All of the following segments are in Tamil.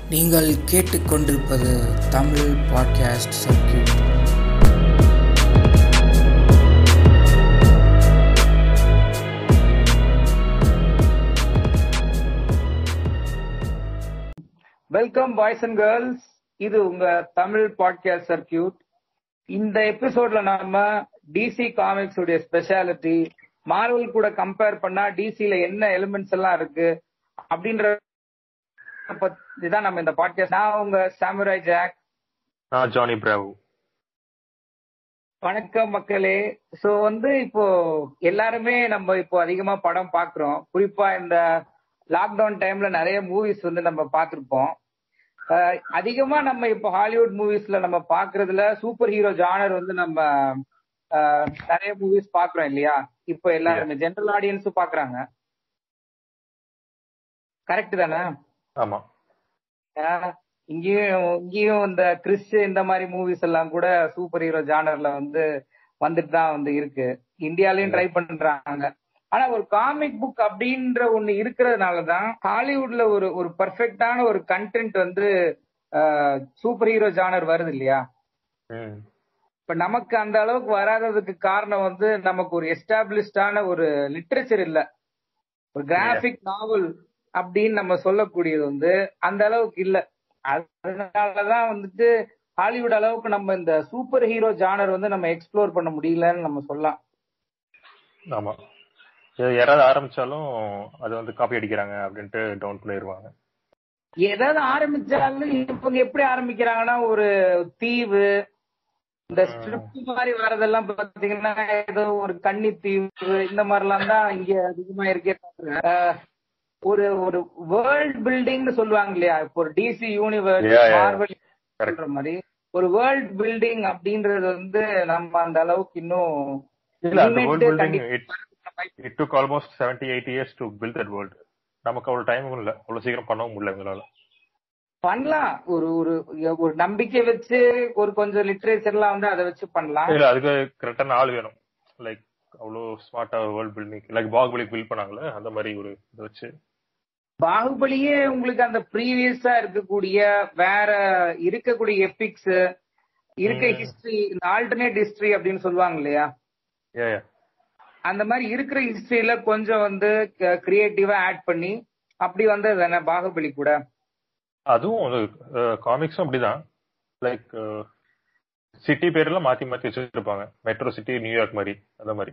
நீங்கள் கேட்டுக்கொண்டிருப்பது Tamil podcast circuit welcome boys and girls இது உங்க தமிழ் பாட்காஸ்ட் சர்க்கியூட் இந்த எபிசோட்ல நாம டிசி காமிக்ஸ் உடைய ஸ்பெஷாலிட்டி மார்வல் கூட கம்பேர் பண்ணா டிசில என்ன எலிமெண்ட்ஸ் எல்லாம் இருக்கு அப்படின்ற பத்தி தான் நம்ம இந்த பாட்காஸ்ட் நான் உங்க சாமுராய் ஜாக் நான் ஜானி பிராவு வணக்கம் மக்களே சோ வந்து இப்போ எல்லாருமே நம்ம இப்போ அதிகமா படம் பாக்குறோம் குறிப்பா இந்த லாக்டவுன் டைம்ல நிறைய மூவிஸ் வந்து நம்ம பார்த்திருப்போம் அஹ் அதிகமா நம்ம இப்போ ஹாலிவுட் மூவிஸ்ல நம்ம பாக்குறதுல சூப்பர் ஹீரோ ஜானர் வந்து நம்ம அஹ், நிறைய மூவிஸ் பாக்குறோம் இல்லையா இப்போ எல்லாருமே ஜெனரல் ஆடியன்ஸும் பாக்குறாங்க கரெக்ட் தானே ஆமா ஏன்னா, இங்கேயும் இங்கேயும் இந்த கிறிஸ் இந்த மாதிரி மூவிஸ் எல்லாம் கூட சூப்பர் ஹீரோ ஜானர்ல வந்து வந்துட்டு தான் வந்து இருக்கு இந்தியாலயும் ட்ரை பண்றாங்க ஆனா ஒரு காமிக் புக் அப்படின்ற ஒண்ணு இருக்கிறதுனாலதான் ஹாலிவுட்ல ஒரு ஒரு பர்ஃபெக்டான ஒரு கண்டென்ட் வந்து சூப்பர் ஹீரோ ஜானர் வருது இல்லையா ம் இப்ப நமக்கு அந்த அளவுக்கு வராததுக்கு காரணம் வந்து நமக்கு ஒரு எஸ்டாப்ளிஷ்டான ஒரு லிட்ரேச்சர் இல்ல ஒரு கிராபிக் நாவல் அப்படின்னு நம்ம சொல்லக்கூடியது வந்து அந்த அளவுக்கு இல்ல அதனாலதான் வந்துட்டு ஹாலிவுட் அளவுக்கு நம்ம இந்த சூப்பர் ஹீரோ ஜானர் வந்து நம்ம எக்ஸ்ப்ளோர் பண்ண முடியலன்னு நம்ம சொல்லலாம் ஆமா இது யாராவது ஆரம்பிச்சாலும் அது வந்து காப்பி அடிக்கிறாங்க அப்படின்ட்டு டவுன் பண்ணிடுவாங்க ஏதாவது ஆரம்பிச்சாலும் இவங்க எப்படி ஆரம்பிக்கிறாங்கன்னா ஒரு தீவு இந்த ஸ்கிரிப்ட் மாதிரி வரதெல்லாம் பாத்தீங்கன்னா ஏதோ ஒரு கன்னி தீவு இந்த மாதிரிலாம் தான் இங்க அதிகமா இருக்கே தவிர, அஹ், ஒரு ஒரு வேர்ல்ட் பில்டிங்னு சொல்லுவாங்க இல்லையா இப்போ ஒரு DC universe Yeah, yeah. Marvel Correct. சொல்ற மாதிரி ஒரு வேர்ல்ட் பில்டிங் அப்படின்றது வந்து நம்ம அந்த அளவுக்கு இன்னும் இல்ல அந்த limit வேர்ல்ட் பில்டிங் கண்டிப்பா it took almost seventy eight years to build that world நமக்கு அவ்வளவு டைமும் இல்ல அவ்வளவு சீக்கிரம் பண்ணவும் முடியல எங்களால பண்ணலாம் ஒரு ஒரு ஒரு நம்பிக்கை வச்சு ஒரு கொஞ்சம் லிட்ரேச்சர்லாம் வந்து அதை வச்சு பண்ணலாம் இல்ல அதுக்கு கரெக்டான ஆள் வேணும் லைக் அவ்வளவு ஸ்மார்ட்டா world building like Baahubali build பண்ணாங்கல்ல அந்த மாதிரி ஒரு இதை வச்சு பாகுபலியே உங்களுக்கு அந்த ப்ரீவியஸா இருக்கக்கூடிய வேற இருக்கக்கூடிய எபிக்ஸ் இருக்க ம். ஹிஸ்டரி இந்த ஆல்டர்னேட் ஹிஸ்டரி அப்படின்னு சொல்லுவாங்க இல்லையா ஏ அந்த மாதிரி இருக்கிற ஹிஸ்டரியில கொஞ்சம் வந்து கிரியேட்டிவா ஆட் பண்ணி அப்படி வந்தது தானே பாகுபலி கூட அதுவும் காமிக்ஸும் அப்படிதான் லைக் சிட்டி பேர்லாம் மாத்தி மாத்தி வச்சிருப்பாங்க மெட்ரோ சிட்டி நியூயார்க் மாதிரி அந்த மாதிரி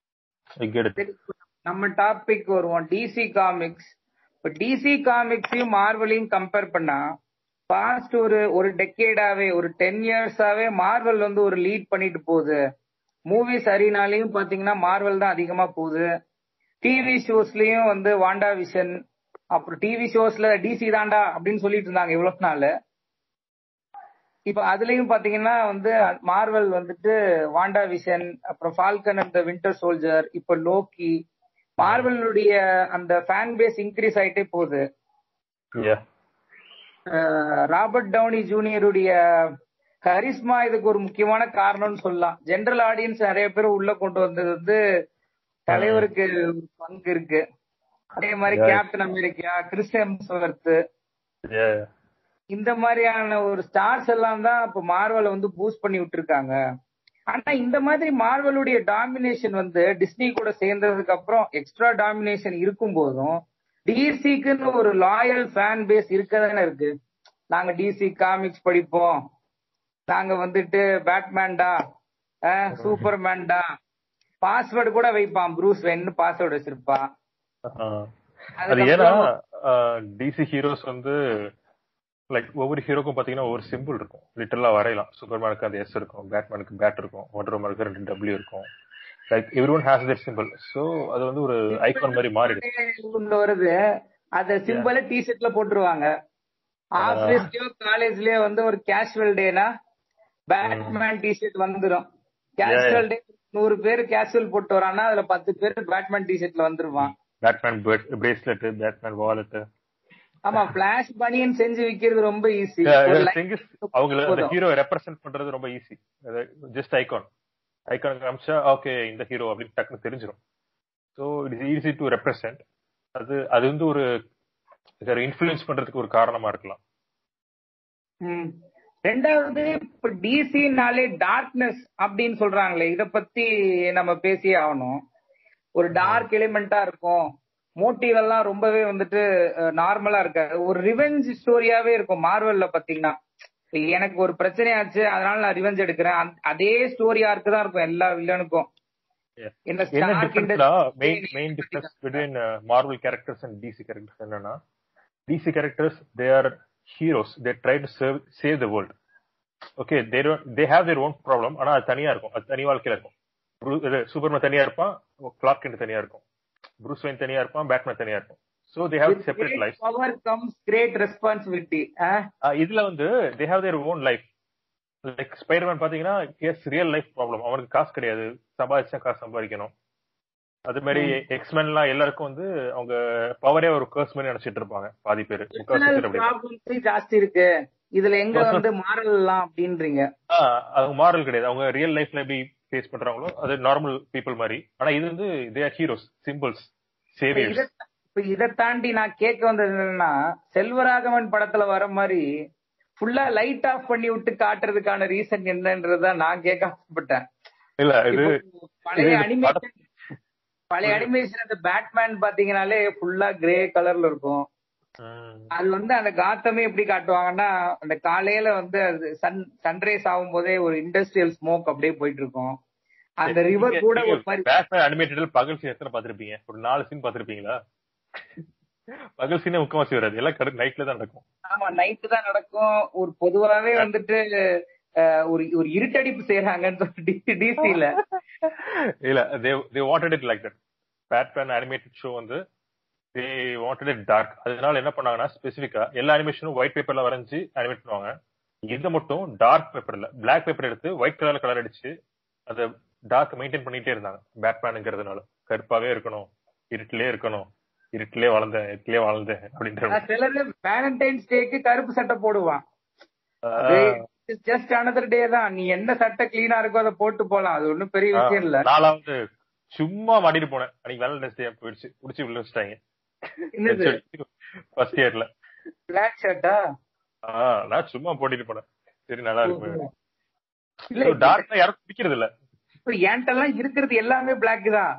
I get it. சரி, நம்ம டாபிக் வருவோம் டிசி காமிக்ஸ் இப்ப டிசி காமிக்ஸையும் மார்வலையும் கம்பேர் பண்ணா பாஸ்ட் ஒரு ஒரு டெக்கேடாவே ஒரு டென் இயர்ஸாவே மார்வல் வந்து ஒரு லீட் பண்ணிட்டு போகுது மூவிஸ் அரினாலையும் பாத்தீங்கன்னா மார்வல் தான் அதிகமா போகுது டிவி ஷோஸ்லயும் வந்து வாண்டா விஷன் அப்புறம் டிவி ஷோஸ்ல டிசி தாண்டா அப்படின்னு சொல்லிட்டு இருந்தாங்க இவ்வளவு நாள் இப்ப அதுலயும் பாத்தீங்கன்னா வந்து மார்வல் வந்துட்டு வாண்டா விஷன் அப்புறம் ஃபால்கன் அண்ட் வின்டர் சோல்ஜர் இப்ப லோக்கி மார்வலுடைய அந்த ஃபேன் பேஸ் இன்க்ரீஸ் ஆயிட்டே போகுது Yeah. அஹ் ராபர்ட் டவுனி ஜூனியருடைய கரிஸ்மா இதுக்கு ஒரு முக்கியமான காரணம்னு சொல்லலாம் ஜெனரல் ஆடியன்ஸ் நிறைய பேர் உள்ள கொண்டு வந்தது வந்து தலைவருக்கு ஒரு பங்கு இருக்கு அதே மாதிரி Yeah. Captain America Chris Hemsworth Yeah. இந்த மாதிரியான ஒரு ஸ்டார்ஸ் எல்லாம் தான் இப்ப மார்வலை வந்து பூஸ்ட் பண்ணி விட்டுருக்காங்க ஆனா இந்த மாதிரி மார்வலுடைய டாமினேஷன் வந்து டிஸ்னி கூட சேர்ந்ததுக்கு அப்புறம் எக்ஸ்ட்ரா டாமினேஷன் இருக்கும் போதும் டிசிக்குன்னு ஒரு லாயல் ஃபேன் பேஸ் இருக்கதானே இருக்கு நாங்க டிசி காமிக்ஸ் படிப்போம் நாங்க வந்துட்டு பேட்மேன்டா சூப்பர்மேன்டா பாஸ்வேர்டு கூட வைப்பான் ப்ரூஸ் வென்னு பாஸ்வேர்டு வச்சிருப்பான் ஆஹ். அது ஏன்னா டிசி ஹீரோஸ் வந்து லைக் ஒவ்வொரு ஹீரோக்கும் பாத்தீங்கன்னா ஒவ்வொரு சிம்பிள் இருக்கும் லிட்டரலா வரையலாம் சூப்பர்மேனுக்கு அந்த எஸ் இருக்கும் பேட்மேனுக்கு பேட் இருக்கும் ஒண்டர் உமனுக்கு ரெண்டு டபிள்யூ இருக்கும் like everyone has that simple so அது வந்து ஒரு ஐகான் மாதிரி மாறிடுது உள்ள வருது அத சிம்பிள டிஷர்ட்ல போட்டுருவாங்க ஆபீஸ்லயோ காலேஜ்லயோ வந்து ஒரு கேஷுவல் டேனா பேட்மேன் டிஷர்ட் வந்துரும் கேஷுவல் டே நூறு பேர் கேஷுவல் போட்டு வரான்னா அதுல பத்து பேர் பேட்மேன் டிஷர்ட்ல வந்துருவான் பேட்மேன் பிரேஸ்லெட் பேட்மேன் வாலெட் ஆமா பிளாஷ் பனியன் செஞ்சு விக்கிறது ரொம்ப ஈஸி அவங்கள அந்த ஹீரோ ரெப்ரசென்ட் பண்றது ரொம்ப ஈஸி ஜஸ்ட் ஐகான் ஐகான் காமிச்சா ஓகே இந்த ஹீரோ அப்படின்னு டக்குன்னு தெரிஞ்சிடும் so it is easy to represent அது அது வந்து ஒரு இன்ஃபுளுன்ஸ் பண்றதுக்கு ஒரு காரணமா இருக்கலாம் ம். ரெண்டாவது இப்ப டிசினாலே டார்க்னஸ் அப்படின்னு சொல்றாங்களே இத பத்தி நம்ம பேசியே ஆகணும் ஒரு டார்க் எலிமெண்டா இருக்கும் மோட்டிவ் எல்லாம் ரொம்பவே வந்துட்டு நார்மலா இருக்காது ஒரு ரிவெஞ்ச் ஸ்டோரியாவே இருக்கும் மார்வல்ல பாத்தீங்கன்னா இப்ப எனக்கு ஒரு பிரச்சனை ஆச்சு அதனால நான் ரிவெஞ்ச் எடுக்கிறேன் அந்த- அதே ஸ்டோரி ஆர்க்கு தான் இருக்கும் எல்லா வில்லனுக்கும் Yeah. என்ன என்ன Stark டிஃபரன்ஸ்னா industry- main main difference between Marvel characters and DC characters என்னன்னா DC characters they are heroes they try to save save the world okay they they have their own problem ஆனா அது தனியா இருக்கும் அது தனி வாழ்க்கையில இருக்கும் Bru- இது சூப்பர்மேன் தனியா இருப்பான் கிளார்க் கெண்ட் தனியா இருக்கும் ப்ரூஸ் வெயின் தனியா இருப்பான் பேட்மேன் தனியா இருக்கும் so they have With separate great life power comes great responsibility. ஆ? இதுல வந்து they have their own life like Spiderman பாத்தீங்கன்னா எஸ் ரியல் லைஃப் ப்ராப்ளம் அவனுக்கு காசு கிடையாது சம்பாதிச்சா காசு சம்பாதிக்கணும் அது மாதிரி எக்ஸ்மென்லாம் எல்லாருக்கும் வந்து அவங்க பவரே ஒரு கர்ஸ் மாதிரி நினைச்சிட்டு இருப்பாங்க பாதி பேர் முக்காவாசி Personal பேர் அப்படி problems ஜாஸ்தி இருக்கு இதுல எங்க Personal- வந்து மாறலாம் அப்படின்றீங்க ஆஹ் அவங்க மாரல் கிடையாது அவங்க ரியல் லைஃப்ல எப்படி ஃபேஸ் பண்றாங்களோ அது நார்மல் பீப்புள் மாதிரி ஆனா இது வந்து தே ஆர் ஹீரோஸ் சிம்பிள்ஸ் இப்ப சேவியர்ஸ் இத- இப்ப இத தாண்டி நான் கேட்க வந்தது என்னன்னா செல்வராகவன் படத்துல வர மாதிரி ஃபுல்லா லைட் ஆஃப் பண்ணி விட்டு காட்டுறதுக்கான ரீசன் என்னன்றதுதான் நான் கேட்க ஆசைப்பட்டேன் இல்ல இது இப்போ பழைய இது அனிமேஷன் பழைய அனிமேஷன் அந்த பேட்மேன் பாத்தீங்கன்னாலே ஃபுல்லா கிரே கலர்ல இருக்கும் ம், அது வந்து அந்த காத்தமே எப்படி காட்டுவாங்கன்னா அந்த காலையில வந்து அது சன் சன்ரைஸ் ஆகும் போதே ஒரு இண்டஸ்ட்ரியல் ஸ்மோக் அப்படியே போயிட்டு இருக்கும் அந்த ரிவர் நீங்க- கூட நீங்க ஒரு மாதிரி பேட்மேன் அனிமேட்டட் பகல் சீன் எத்தனை பாத்திருப்பீங்க ஒரு நாலு சீன் பாத்திருப்பீங்களா பகல் சீனே முக்கவாசி வராது எல்லாம் கரெக்ட் நைட்ல தான் நடக்கும் ஆமா நைட்டு தான் நடக்கும் ஒரு பொதுவாவே வந்துட்டு அஹ், ஒரு ஒரு இருட்டடிப்பு செய்யறாங்கன்னு சொல்லி டிசில இல்ல they they wanted it like that Batman animated show வந்து தே வாண்டட் இட் டார்க் அதனால என்ன பண்ணாங்கன்னா ஸ்பெசிஃபிக்கா எல்லா அனிமேஷனும் ஒயிட் பேப்பர்ல வரைஞ்சு அனிமேட் பண்ணுவாங்க இது மட்டும் டார்க் பேப்பர்ல பிளாக் பேப்பர் எடுத்து ஒயிட் கலர்ல கலர் அடிச்சு அத டார்க் மெயின்டைன் பண்ணிட்டே இருந்தாங்க பேட்மேனுங்கிறதுனால கருப்பாவே இருக்கணும் இருட்டிலே இருக்கணும் இருட்டிலே வளர்ந்தேன் இருட்டிலே வளர்ந்தேன் அப்படின்ற மாதிரி. சிலரு வேலண்டைன்ஸ் டேக்கு கருப்பு சட்டை போடுவான் ஆஹ் ஜஸ்ட் another டே தான் நீ என்ன சட்டை கிளீனா இருக்கோ அதை போட்டு போலாம் அது ஒண்ணும் பெரிய விஷயம் இல்ல நாலாவது சும்மா மாட்டிட்டு போனேன் அன்னைக்கு வேலண்டைன்ஸ் டே போயிடுச்சு புடிச்சு உள்ள வச்சுட்டாங்க என்னது ஃபர்ஸ்ட் இயர்ல பிளாக் ஷர்ட்டா ஆஹ் நான் சும்மா போட்டுட்டு போனேன் சரி நல்லா இருக்கு இல்ல டார்க் யாரும் பிடிக்கிறது இல்ல இப்ப என்கிட்டலாம் இருக்கிறது எல்லாமே பிளாக் தான்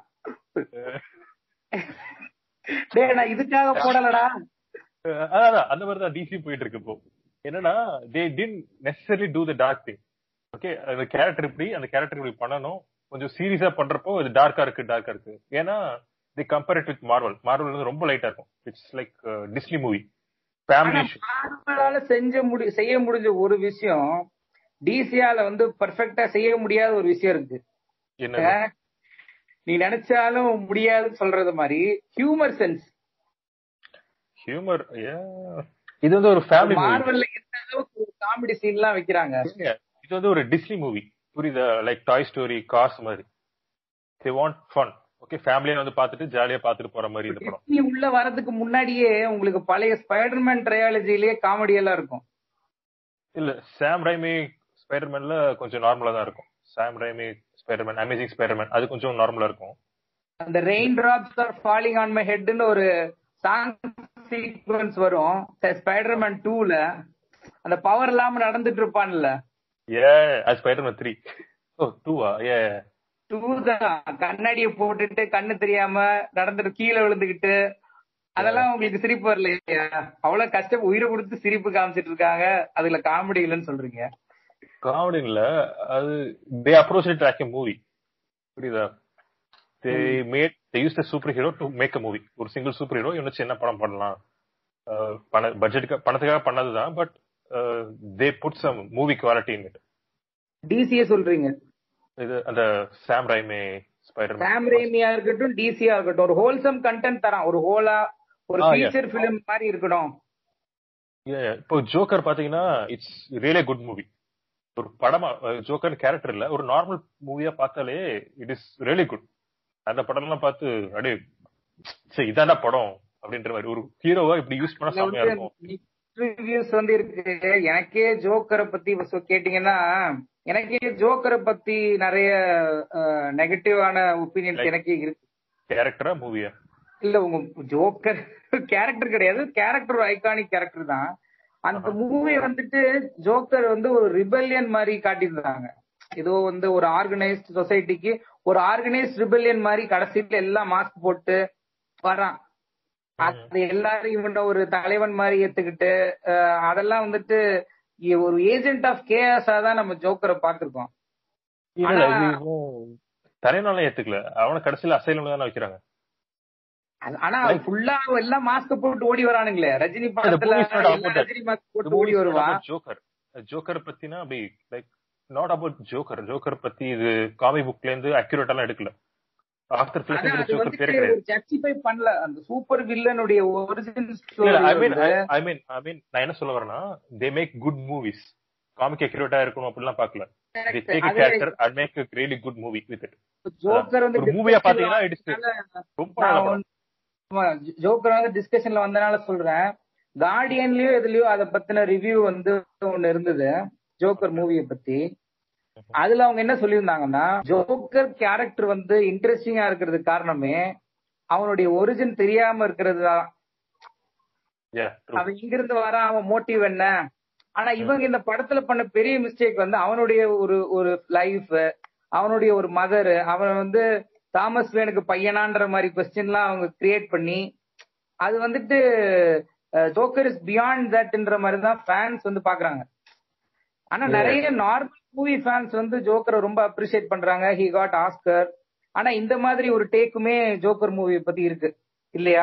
டேய் நான் இதுக்காக போடலடா அஹ் அதான் அதான், அந்த மாதிரி தான் டிசி போயிட்டு இருக்கு இப்போ என்னன்னா they didn't necessary do the dark thing okay அந்த கேரக்டர் இப்படி அந்த கேரக்டர் இப்படி பண்ணணும் கொஞ்சம் சீரியஸா பண்றப்போ இது டார்க்கா இருக்கு டார்க்கா இருக்கு ஏன்னா the compare with Marvel Marvel வந்து ரொம்ப லைட்டா இருக்கும் it's like Disney movie family மார்வலால செஞ்ச முடி செய்ய முடிஞ்ச ஒரு விஷயம் டிசியால வந்து பெர்ஃபெக்ட்டா செய்ய முடியாத ஒரு விஷயம் இருக்கு என்ன அஹ், நீ நினைச்சாலும் முடியாதுன்னு சொல்றது மாதிரி ஹியூமர் சென்ஸ் ஹியூமர் இது வந்து ஒரு ஃபேமிலி மூவி மார்வல்ல எந்த அளவுக்கு காமெடி சீன் எல்லாம் வைக்கிறாங்க இது வந்து ஒரு டிஸ்னி மூவி புரியுதா லைக் டாய் ஸ்டோரி கார்ஸ் மாதிரி தே வாண்ட் ஃபன் ஓகே ஃபேமிலியா வந்து பாத்துட்டு ஜாலியா பாத்துட்டு போற மாதிரி இந்த படம் டிஸ்னி உள்ள வரதுக்கு முன்னாடியே உங்களுக்கு பழைய ஸ்பைடர்மேன் ட்ரையாலஜிலேயே காமெடி எல்லாம் இருக்கும் இல்ல சாம் ரைமி ஸ்பைடர்மேன்ல கொஞ்சம் நார்மலா தான் இருக்கும் Sam Raimi Spiderman amazing Spiderman அது கொஞ்சம் நார்மலா இருக்கும் அந்த raindrops are falling on my ஹெட்னு ஒரு சாங் சீக்வன்ஸ் வரும் ஸ்பைடர்மேன் டூல அந்த பவர் இல்லாம நடந்துட்டு இருப்பான்ல ஏ அது ஸ்பைடர்மேன் த்ரீ ஓ டூவா ஏ டூ தான் கண்ணாடிய போட்டுட்டு கண்ணு தெரியாம நடந்துட்டு கீழே விழுந்துகிட்டு அதெல்லாம் உங்களுக்கு சிரிப்பு வரலையா அவ்வளவு கஷ்டம் உயிரை கொடுத்து சிரிப்பு காமிச்சிட்டு இருக்காங்க அதுல காமெடி இல்லைன்னு சொல்றீங்க காமெடி இல்ல அது they approach it like movie புரியுதா they made they use the superhero to make a movie ஒரு சிங்கிள் சூப்பர் ஹீரோ இன்னும் சின்ன படம் பண்ணலாம் அஹ் பண பட்ஜெட்டுக்கு பணத்துக்காக பண்ணதுதான் but they put some movie quality in it டிசியே சொல்றீங்க இது அந்த சாம் ரைமே ஸ்பைடர் சாம் ரேமியா இருக்கட்டும் டிசியா இருக்கட்டும் ஒரு ஹோல்சம் கண்டென்ட் தரான் ஒரு ஹோலா ஒரு Ah, yeah. ஃபீச்சர் பிலிம் மாதிரி இருக்கணும் இப்போ ஜோக்கர் பாத்தீங்கன்னா இட்ஸ் ரியலே குட் மூவி ஒரு படமா ஜோக்கர் கேரக்டர் இல்ல ஒரு நார்மல் மூவியா பார்த்தாலே இட் இஸ் ரியலி குட் அந்த படம் எல்லாம் பார்த்து அப்படியே சரி இதாண்டா படம் அப்படின்ற மாதிரி ஒரு ஹீரோவா இப்படி யூஸ் பண்ண செம்மையா இருக்கும் ரிவ்யூஸ் வந்து இருக்கு எனக்கே ஜோக்கரை பத்தி இப்ப கேட்டீங்கன்னா எனக்கே ஜோக்கரை பத்தி நிறைய நெகட்டிவான ஒப்பீனியன்ஸ் Like- எனக்கே இருக்கு கேரக்டரா மூவியா இல்ல உங்க ஜோக்கர் கேரக்டர் கிடையாது கேரக்டர் ஒரு ஐகானிக் கேரக்டர் தான் அந்த மூவி வந்துட்டு ஜோக்கர் வந்து ஒரு ரிபல்லியன் மாதிரி காட்டியிருந்தாங்க ஏதோ வந்து ஒரு ஆர்கனைஸ்ட் சொசைட்டிக்கு ஒரு ஆர்கனைஸ்ட் ரிபல்லியன் மாதிரி கடைசியில எல்லாம் மாஸ்க் போட்டு வரான் அது எல்லாரும் இவன ஒரு தலைவன் மாதிரி ஏத்துக்கிட்டு அஹ், அதெல்லாம் வந்துட்டு இ- ஒரு ஏஜென்ட் ஆஃப் கேஎஸ்ஆ தான் நம்ம ஜோக்கரை பாத்துருக்கோம் இல்ல இல்ல, ஆனா- இது இன்னும் தலைவனால ஏத்துக்கல அவனை கடைசியில அசைலம் தானே வைக்கிறாங்க ஆனா ஃபுல்லா எல்லாம் மாஸ்க் போட்டு ஓடி வரானுங்களே ரஜினி படத்துல movie is not about எல்லாம் that. ரஜினி மாஸ்க் போட்டு ஓடி வருவான் ஜோக்கர் ஜோக்கர் பத்தினா அப்படி like not about Joker Joker பத்தி இது காமிக் புக்ல இருந்து அக்யூரேட் எல்லாம் எடுக்கல ஆஃப்டர் ஆனா பிளஸ் அது ஜோக்கர் பேரே வந்துட்டு கிடையாது ஒரு ஜஸ்டிஃபை பண்ணல அந்த சூப்பர் வில்லனுடைய ஒரிஜினல் இல்ல ஐ மீன் ஸ்டோரி ஐ மீன் ஐ மீன் நான் என்ன சொல்ல வரேன்னா they make good movies comic அக்யூரேட்டா இருக்கணும் அப்படிலாம் பார்க்கல they take a character and make a really good movie with it ஜோக்கர் வந்து ஒரு மூவியா பாத்தீங்கன்னா இட் இஸ் discussion ரொம்ப நான் நல்ல படம். ஒண்ணு- ஆமா, ஜோக்கர் வந்து டிஸ்கஷன்ல வந்தனால சொல்றேன் கார்டியன்லயோ எதுலயோ அத பத்தின ரிவ்யூ வந்து ஒண்ணு இருந்தது ஜோக்கர் மூவியை பத்தி அதுல அவங்க என்ன சொல்லியிருந்தாங்கன்னா ஜோக்கர் கேரக்டர் வந்து இன்ட்ரெஸ்டிங்கா இருக்கிறதுக்கு காரணமே அவனுடைய ஒரிஜின் தெரியாம இருக்கிறது தான் Yeah, true. அவன் இங்க இருந்து வரான் அவன் மோட்டிவ் என்ன ஆனா இவங்க இந்த படத்துல பண்ண பெரிய மிஸ்டேக் வந்து அவனுடைய ஒரு ஒரு லைஃப் அவனுடைய ஒரு மதர் அவன் வந்து தாமஸ் வேனுக்கு பையனான்ற மாதிரி கொஸ்டின்லாம் அவங்க கிரியேட் பண்ணி அது வந்துட்டு ஜோக்கர் இஸ் பியாண்ட் தட்ன்ற மாதிரி தான் ஃபேன்ஸ் வந்து பாக்குறாங்க ஆனா நிறைய நார்மல் மூவி ஃபேன்ஸ் வந்து ஜோக்கரை ரொம்ப அப்ரிஷியேட் பண்றாங்க ஹி காட் ஆஸ்கர் ஆனா இந்த மாதிரி ஒரு டேக்குமே ஜோக்கர் மூவியை பத்தி இருக்கு இல்லையா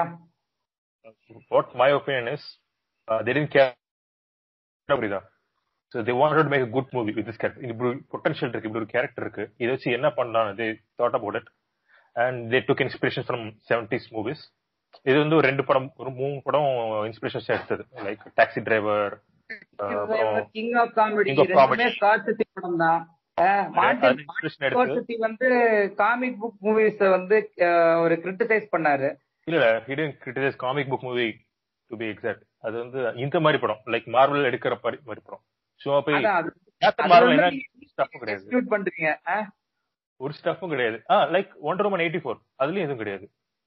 what my opinion is, uh, they didn't care புரியுதா So they wanted to make a good movie with this character. இப்படி potential இருக்கு இப்படி ஒரு கேரக்டர் இருக்கு இதை வச்சு என்ன பண்ணலாம் they thought about it and they took inspiration from 70s movies இது வந்து ஒரு ரெண்டு படம் ஒரு மூணு படம் இன்ஸ்பிரேஷன்ஸ் எடுத்தது like Taxi Driver King of Comedy King of ரெண்டுமே Comedy. ஸ்கார்சிட்டி படம் தான் அது மார்டின் inspiration எடுத்து ஸ்கார்சிட்டி வந்து காமிக் புக் மூவிஸ் வந்து அஹ், ஒரு கிரிட்டிசைஸ் பண்ணாரு இல்ல இல்ல hidden criticise comic book movie to be exact அது வந்து இந்த மாதிரி படம் லைக் மார்வல் எடுக்கிற மாதிரி மாதிரி படம் சும்மா போய் அதான் அது- கேப்டன் அது மார்வல் வந்து என்ன நீங்க ஸ்டஃப்பும் கிடையாது dispute பண்றீங்க அஹ்? ஒரு ஸ்டஃப்பும் கிடையாது ah like one Roman eighty four அதுலயும் எதுவும் கிடையாது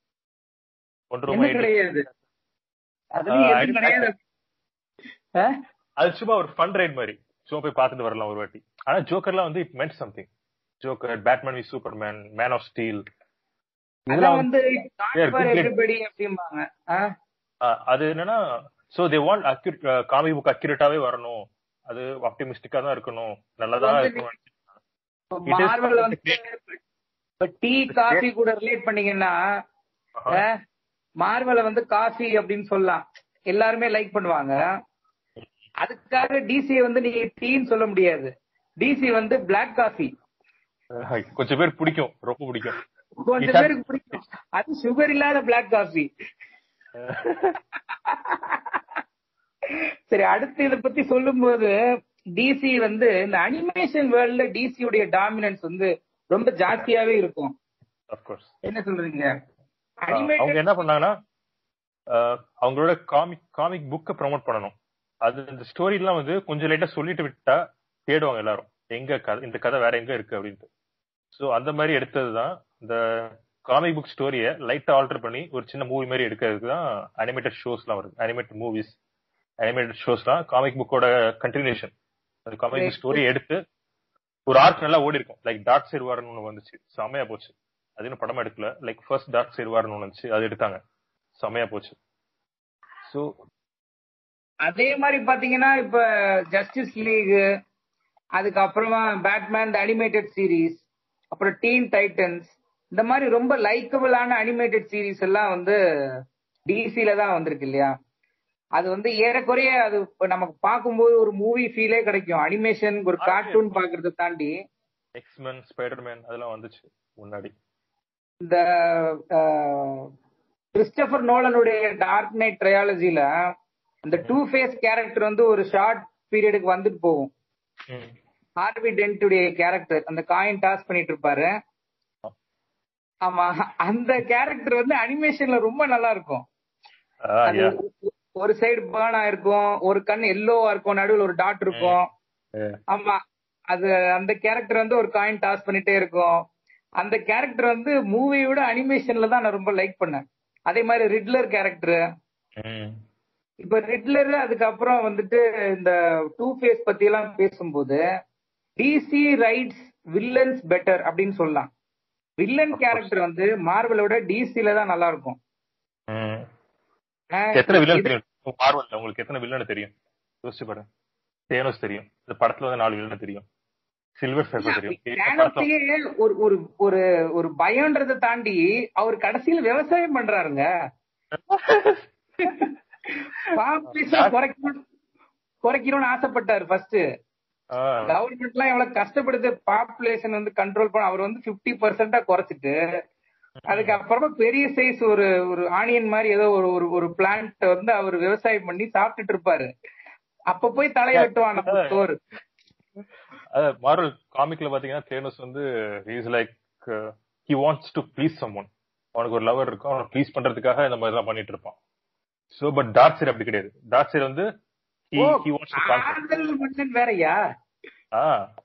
ஒன் என்ன ரோமன் எயிட்டி கிடையாது அதுலயும் ஆஹ் எதுவும் அது- கிடையாது அஹ்? அது சும்மா ஒரு ஃபன் ரைட் மாதிரி சும்மா போய் பார்த்துட்டு வரலாம் ஒரு வாட்டி ஆனா ஜோக்கர்லாம் வந்து it meant something Joker Batman v Superman Man of Steel அதான் வந்து Yeah, ஃபார் good எவ்ரிபடி அப்படிம்பாங்க அஹ்? அது என்னன்னா so they want accurate comic book அக்யூரேட்டாவே வரணும் அது ஆப்டிமிஸ்டிக்கா தான் இருக்கணும் நல்லதா வந்து இருக்கணும் இப்ப It is மார்வல் வந்து இப்ப டீ காஃபி கூட ரிலேட் பண்ணீங்கன்னா ஆஹா. மார்வலை வந்து காஃபி அப்படின்னு சொல்லலாம் எல்லாருமே லைக் பண்ணுவாங்க அதுக்காக டிசி வந்து நீங்க டீன்னு சொல்ல முடியாது டிசி வந்து பிளாக் காஃபி கொஞ்சம் பேர் பிடிக்கும் ரொம்ப பிடிக்கும் கொஞ்சம் It has- பேருக்கு பிடிக்கும் அது சுகர் இல்லாத பிளாக் காஃபி சரி அடுத்து இத பத்தி சொல்லும்போது டிசி வந்து இந்த அனிமேஷன் வேர்ல்ட்ல டிசி உடைய டாமினன்ஸ் வந்து ரொம்ப ஜாஸ்தியாவே இருக்கும் அப்கோர்ஸ் என்ன சொல்றீங்க அவங்க அனிமேட்டட் என்ன பண்ணாங்கன்னா ஆஹ் அவங்களோட காமிக் காமிக் புக்கை ப்ரோமோட் பண்ணணும் அது இந்த ஸ்டோரி எல்லாம் வந்து கொஞ்சம் லைட்டா சொல்லிட்டு விட்டா தேடுவாங்க எல்லாரும் எங்க கதை இந்த கதை வேற எங்க இருக்கு அப்படின்ட்டு சோ அந்த மாதிரி எடுத்ததுதான் இந்த காமிக் புக் ஸ்டோரியை லைட்டா ஆல்டர் பண்ணி ஒரு சின்ன மூவி மாதிரி எடுக்கிறதுக்கு தான் அனிமேட்டட் ஷோஸ்லாம் வருது அனிமேட்டட் மூவிஸ் அனிமேட்டட் ஷோஸ்லாம் காமிக் புக்கோட கண்டினியூஷன் அந்த காமிக் புக் ஸ்டோரி எடுத்து ஒரு ஆர்க் நல்லா ஓடி இருக்கும் லைக் டார்க் சைடு வாரன்னு ஒன்று வந்துச்சு செமையா போச்சு அது இன்னும் படம் எடுக்கல லைக் ஃபர்ஸ்ட் டார்க் சைடு வாரன்னு ஒன்று வந்துச்சு அது எடுத்தாங்க செமையா போச்சு சோ அதே மாதிரி பாத்தீங்கன்னா இப்ப ஜஸ்டிஸ் லீக் அதுக்கப்புறமா பேட்மேன் அனிமேட்டட் சீரிஸ் அப்புறம் டீன் டைட்டன்ஸ் இந்த மாதிரி ரொம்ப லைக்கபிளான அனிமேட்டட் சீரிஸ் எல்லாம் வந்து டிசில தான் வந்திருக்கு இல்லையா அது வந்து ஏறக்குறைய அது இப்ப நமக்கு பார்க்கும்போது ஒரு மூவி ஃபீலே கிடைக்கும் அனிமேஷன் ஒரு கார்ட்டூன் பாக்குறதை தாண்டி எக்ஸ்மென் ஸ்பைடர்மேன் அதெல்லாம் வந்துச்சு முன்னாடி இந்த கிறிஸ்டபர் நோலனுடைய டார்க் நைட் ட்ரையாலஜில இந்த டூ ஃபேஸ் கேரக்டர் வந்து ஒரு ஷார்ட் பீரியடுக்கு வந்துட்டு போகும் ஹார்வி டென்ட்டுடைய கேரக்டர் அந்த காயின் டாஸ் பண்ணிட்டு இருப்பாரு ஆமா அந்த கேரக்டர் வந்து அனிமேஷன்ல ரொம்ப நல்லா இருக்கும் ஆஹ் அது yeah. ஒரு சைடு பேர்ன் ஆயிருக்கும் ஒரு கண் எல்லோவா இருக்கும் நடுவில் ஒரு டாட் இருக்கும் Yeah. ஆமா அது அந்த கேரக்டர் வந்து ஒரு காயின் டாஸ் பண்ணிட்டே இருக்கும் அந்த கேரக்டர் வந்து மூவியோட அனிமேஷன்ல தான் நான் ரொம்ப லைக் பண்ணேன் அதே மாதிரி ரிட்லர் கேரக்டர் ம். இப்ப ரெட்லர் அதுக்கப்புறம் வந்துட்டு இந்த டூ ஃபேஸ் பத்தி எல்லாம் பேசும்போது டிசி ரைட்ஸ் வில்லன்ஸ் பெட்டர் அப்படின்னு சொல்லலாம் வில்லன் கேரக்டர் வந்து மார்வலோட டிசில தான் நல்லா இருக்கும் ம். ஆஹ் எத்தனை வில்லன் இது- தெரியும் மார்வல்ல உங்களுக்கு எத்தனை வில்லன் தெரியும் யோசிச்சு பாருங்க தேனோஸ் தெரியும் இந்த படத்துல வந்து நாலு வில்லன் தெரியும் சில்வர் சர்ஃபர் தெரியும் இந்த படத்துல தேனோஸையே ஒரு ஒரு ஒரு ஒரு பயம்ன்றதை தாண்டி அவர் கடைசியில் விவசாயம் பண்றாருங்க பாப்புலேஷன் குறைக்கணும் குறைக்கணும்னு ஆசைப்பட்டாரு ஃபர்ஸ்ட் ஆ, கவர்மெண்ட் எல்லாம் எவ்வளவு கஷ்டப்படுது பாப்புலேஷன் வந்து கண்ட்ரோல் பண்ண அவர் வந்து 50% பர்சன்டா குறைச்சிட்டு அதுக்கப்புறமா பெரிய சைஸ் ஒரு ஒரு ஆனியன் மாதிரி ஏதோ ஒரு ஒரு ஒரு பிளான்ட் வந்து அவர் விவசாயம் பண்ணி சாப்பிட்டுட்டு இருப்பாரு அப்ப போய் தலைய வெட்டுவான் நம்ம சோறு அதாவது மார்வல் காமிக்ல பாத்தீங்கன்னா தேனோஸ் வந்து is like he wants to please someone அவனுக்கு ஒரு லவர் இருக்கும் அவனை ப்ளீஸ் பண்றதுக்காக இந்த மாதிரி எல்லாம் பண்ணிட்டு இருப்பான் சோ பட் டார்க் சைடு அப்படி கிடையாது டார்க் சைடு வந்து he oh, he wants to conquer காதல் மன்னன் வேறயா ஆ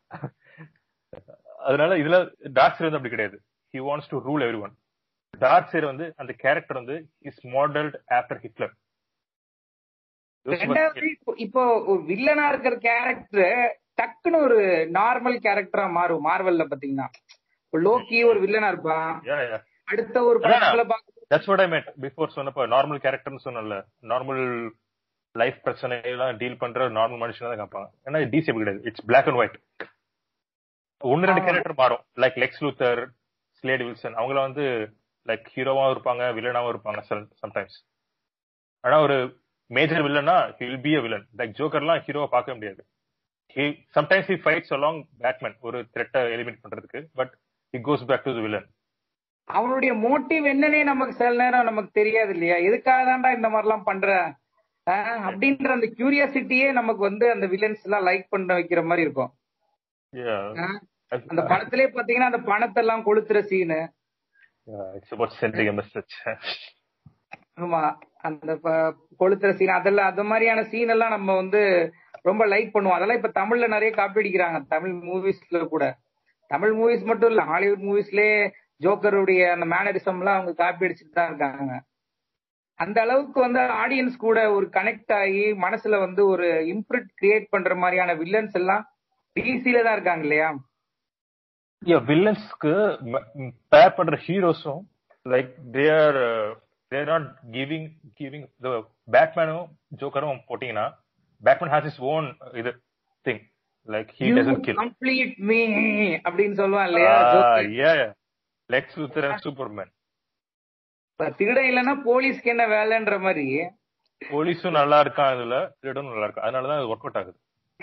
அதனால இதுல டார்க் சைடு வந்து அப்படி கிடையாது he wants to rule everyone dark side வந்து அந்த கேரக்டர் வந்து இஸ் மாடல்ட் ஆஃப்டர் ஹிட்லர் ரெண்டாவது இப்போ- இப்போ வில்லனா இருக்கிற கேரக்டர் டக்குன்னு ஒரு நார்மல் கேரக்டரா மாறும் மார்வல்ல பாத்தீங்கன்னா இப்போ லோக்கி ஒரு வில்லனா இருப்பான் அடுத்த ஒரு அதான். படத்துல பாக்க தட்ஸ் வாட் ஐ மெட் பிஃபோர் சொன்னப்ப நார்மல் கேரக்டர்னு சொன்னல நார்மல் லைஃப் பிரச்சனை எல்லாம் டீல் பண்ற நார்மல் மனுஷன் தான் காப்பாங்க ஏன்னா டிசி அப்படி கிடையாது இட்ஸ் பிளாக் அண்ட் ஒயிட் ஒன்னு ரெண்டு ஆமா. கேரக்டர் மாறும் like Lex Luthor Slade Wilson அவங்கள வந்து லைக் ஹீரோவாவும் இருப்பாங்க வில்லனாவும் இருப்பாங்க சம்டைம்ஸ் ஆனா ஒரு மேஜர் வில்லனா will be a villain like ஜோக்கர்லாம் ஹீரோவை பார்க்க முடியாது he sometimes he fights along Batman ஒரு த்ரெட்டை எலிமினேட் பண்றதுக்கு but he goes back to the villain அவனுடைய மோட்டிவ் என்னன்னே நமக்கு சில நேரம் நமக்கு தெரியாது இல்லையா எதுக்காக தான்டா இந்த மாதிரி எல்லாம் பண்ற ஆஹ், அப்படின்ற அந்த கியூரியாசிட்டியே நமக்கு வந்து அந்த வில்லன்ஸ் எல்லாம் லைக் பண்ண வைக்கிற மாதிரி இருக்கும் yeah ஆஹ், அந்த படத்திலே பாத்தீங்கன்னா அந்த பணத்தை எல்லாம் கொளுத்துற Seenu Yeah, it's about sending a message. ஆமா அந்த ப- கொளுத்துற சீன் அதெல்லாம் அந்த மாதிரியான சீன் எல்லாம் நம்ம வந்து ரொம்ப லைக் பண்ணுவோம் அதெல்லாம் இப்ப தமிழ்ல நிறைய காப்பி அடிக்கிறாங்க தமிழ் மூவிஸ்ல கூட தமிழ் மூவிஸ் மட்டும் இல்ல ஹாலிவுட் மூவிஸ்லயே ஜோக்கருடைய அந்த மேனரிசம் எல்லாம் அவங்க காப்பி அடிச்சுட்டு தான் இருக்காங்க அந்த அளவுக்கு வந்து ஆடியன்ஸ் கூட ஒரு கனெக்ட் ஆகி மனசுல வந்து ஒரு இம்ப்ரெட் கிரியேட் பண்ற மாதிரியான வில்லன்ஸ் எல்லாம் டிசில தான் இருக்காங்க இல்லையா yeah, வில்லன்ஸ்க்கு பேர் பண்ற ஹீரோஸும் like they are they are not giving giving பேட்மேனும் ஜோக்கரும் போட்டீங்கன்னா பேட்மேன் ஹாஸ் இஸ் ஓன் இது thing like he doesn't kill complete me அப்படின்னு சொல்லுவான் இல்லையா Joker Lex Luthor and Superman இப்ப திருடன் இல்லைன்னா போலீஸ்க்கு என்ன வேலைன்ற மாதிரி போலீஸும் நல்லா இருக்கான் இதுல திருடனும் நல்லா இருக்கான் அதனாலதான் இது ஒர்க் அவுட் ஆகுது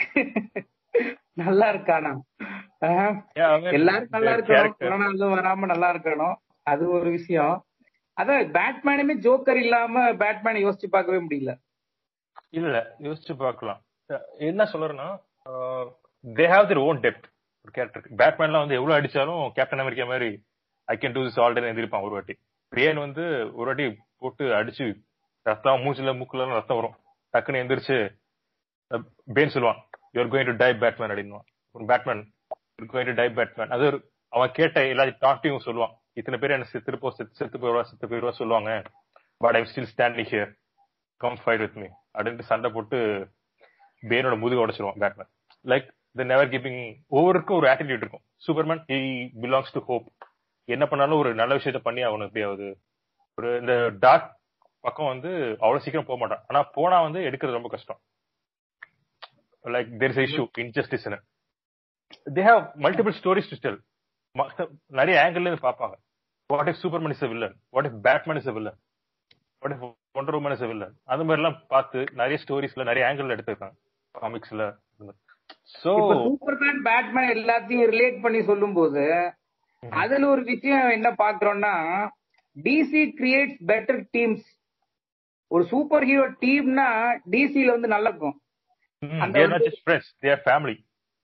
நல்லா இருக்கானா ஆஹ், Yeah, I mean, எல்லாரும் நல்லா their இருக்கணும் character. கொரோனா எதுவும் வராம நல்லா இருக்கணும் அது ஒரு விஷயம் அதான் பேட்மேனுமே ஜோக்கர் இல்லாம பேட்மேன் யோசிச்சு பார்க்கவே முடியல இல்ல யோசிச்சு பார்க்கலாம் அஹ் என்ன சொல்றேன்னா they have their own depth ஒரு கேரக்டர் பேட்மேன்லாம் வந்து எவ்வளவு அடிச்சாலும் கேப்டன் அமெரிக்கா மாதிரி I can do this all day எந்திரிப்பான் ஒரு வாட்டி பேன் வந்து ஒரு வாட்டி போட்டு அடிச்சு ரத்தம் மூச்சுல மூக்குல எல்லாம் ரத்தம் வரும் டக்குன்னு எந்திரிச்சு அஹ், பேன் சொல்லுவான் you are going to die Batman அப்படின்னுவான் ஒரு Batman going to die Batman அது ஒரு அவன் கேட்ட எல்லா டாக்டையும் சொல்லுவான் இத்தனை பேர் என்ன செத்து போ செத்து செத்து போயிடுவா செத்து போயிடுவா சொல்லுவாங்க but I'm still standing here come fight with me அப்படின்ட்டு சண்டை போட்டு பேனோட முதுக உடைச்சிருவான் Batman like the never keeping ஒவ்வொருக்கும் ஒரு ஆட்டிடியூட் இருக்கும் Superman he belongs to hope என்ன பண்ணாலும் ஒரு நல்ல விஷயத்த பண்ணி அவனுக்கு எப்படியாவது ஒரு இந்த டார்க் பக்கம் வந்து அவ்வளவு சீக்கிரம் போக மாட்டான் ஆனா போனா வந்து எடுக்கிறது ரொம்ப கஷ்டம் like there is issue Injustice they have multiple stories to tell நிறைய ஆங்கிள் இருந்து பார்ப்பாங்க what if Superman is a villain what if Batman is a villain what if Wonder Woman is a villain அந்த மாதிரி எல்லாம் பார்த்து நிறைய ஸ்டோரிஸ்ல நிறைய ஆங்கிள் எடுத்திருக்காங்க காமிக்ஸ்ல சோ இப்ப சூப்பர்மேன் பேட்மேன் எல்லாத்தையும் ரிலேட் பண்ணி சொல்லும்போது அதுல ஒரு விஷயம் என்ன பாக்குறோம்னா டிசி கிரியேட்ஸ் பெட்டர் டீம்ஸ் ஒரு சூப்பர் ஹீரோ டீம்னா டிசில வந்து நல்லா இருக்கும் அந்த தேர் நாட் வந்து- just friends they are family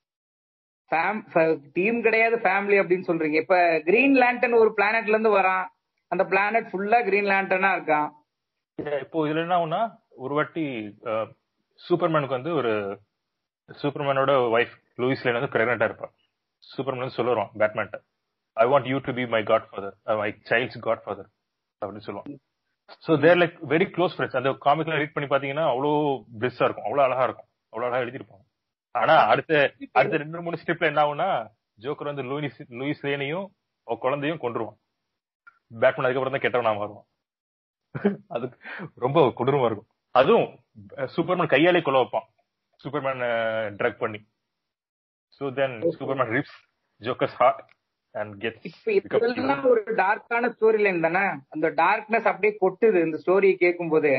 team கிடையாது ஃபேமிலி அப்படின்னு சொல்றீங்க இப்ப கிரீன் லேண்டன் ஒரு பிளானட்ல இருந்து வரான் அந்த பிளானட் ஃபுல்லா கிரீன் லேண்டனா இருக்கான் இப்போ இதுல என்ன ஆகும்னா ஒரு வாட்டி சூப்பர்மேனுக்கு வந்து ஒரு சூப்பர்மேனோட ஒய்ஃப் லூயிஸ் லேன் வந்து பிரெக்னெண்டா இருப்பா சூப்பர்மேன் வந்து சொல்லுவான் பேட்மேன்ட்ட I want you to be my godfather my child's godfather அப்படின்னு சொல்லுவான் so there like very close friends அந்த காமிக்ல ரீட் பண்ணி பாத்தீங்கன்னா அவ்வளவு பிளிஸ்ஸா இருக்கும் அவ்வளவு அழகா இருக்கும் அவ்வளவு அழகா எழுதிருப்பாங்க ஆனா அடுத்த அடுத்த ரெண்டு மூணு ஸ்டெப்ல என்ன ஆகும்னா ஜோக்கர் வந்து லூயிஸ் லூயிஸ் லேனையும் அவ குழந்தையும் கொண்டுருவான் பேட்மேன் அதுக்கப்புறம் தான் கெட்டவனா மாறுவான் அது ரொம்ப கொடூரமா இருக்கும் அதுவும் சூப்பர்மேன் கையாலே கொல்ல வைப்பான் சூப்பர்மேன் ட்ரக் பண்ணி so then Superman rips Joker's heart and gets இப்ப இதெல்லாம் ஒரு டார்க்கான ஸ்டோரி லைன் தானே அந்த டார்க்னஸ் அப்படியே கொட்டுது இந்த ஸ்டோரியை கேட்கும் போது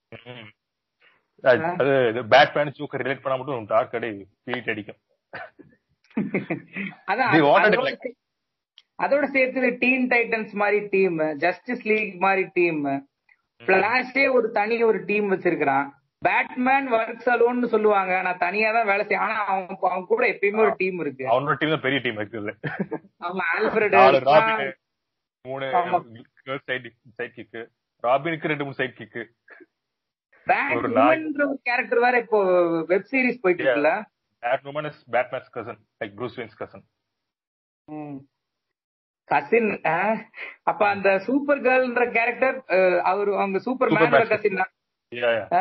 அது பேட்மேன் ஜோக்கர் ரிலேட் பண்ணா மட்டும் டார்க் அடி பீட் அடிக்கும் அதான் They wanted it அதோட like- சே- அதோட சேர்த்து டீன் டைட்டன்ஸ் மாதிரி டீம் ஜஸ்டிஸ் லீக் மாதிரி டீம் பிளாஷே ஒரு தனி ஒரு டீம் வச்சிருக்கிறான் பேட்மேன் ஒர்க்ஸ் அலோன்னு சொல்லுவாங்க நான் தனியா தான் வேலை செய்ய ஆனா அவன் அவன் கூட எப்பயுமே ஒரு டீம் இருக்கு அவனோட டீம் தான் பெரிய டீம் இருக்குது அவன் ஆல்ஃபிரட் நாலு ராபின் மூணு ஆமா. சைட் சைட் கிக்கு ராபினுக்கு ரெண்டு மூணு சைட் கிக்கு ஒரு நாய். பேட்மேன்ற ஒரு கேரக்டர் வேற இப்போ வெப் சீரிஸ் போயிட்டு இருக்குல்ல Batwoman is Batman's cousin like Bruce Wayne's cousin cousin அப்ப அந்த சூப்பர் கேர்ள்ன்ற கேரக்டர் அவர் அவங்க சூப்பர் மேனோட Superman. Cousin yeah yeah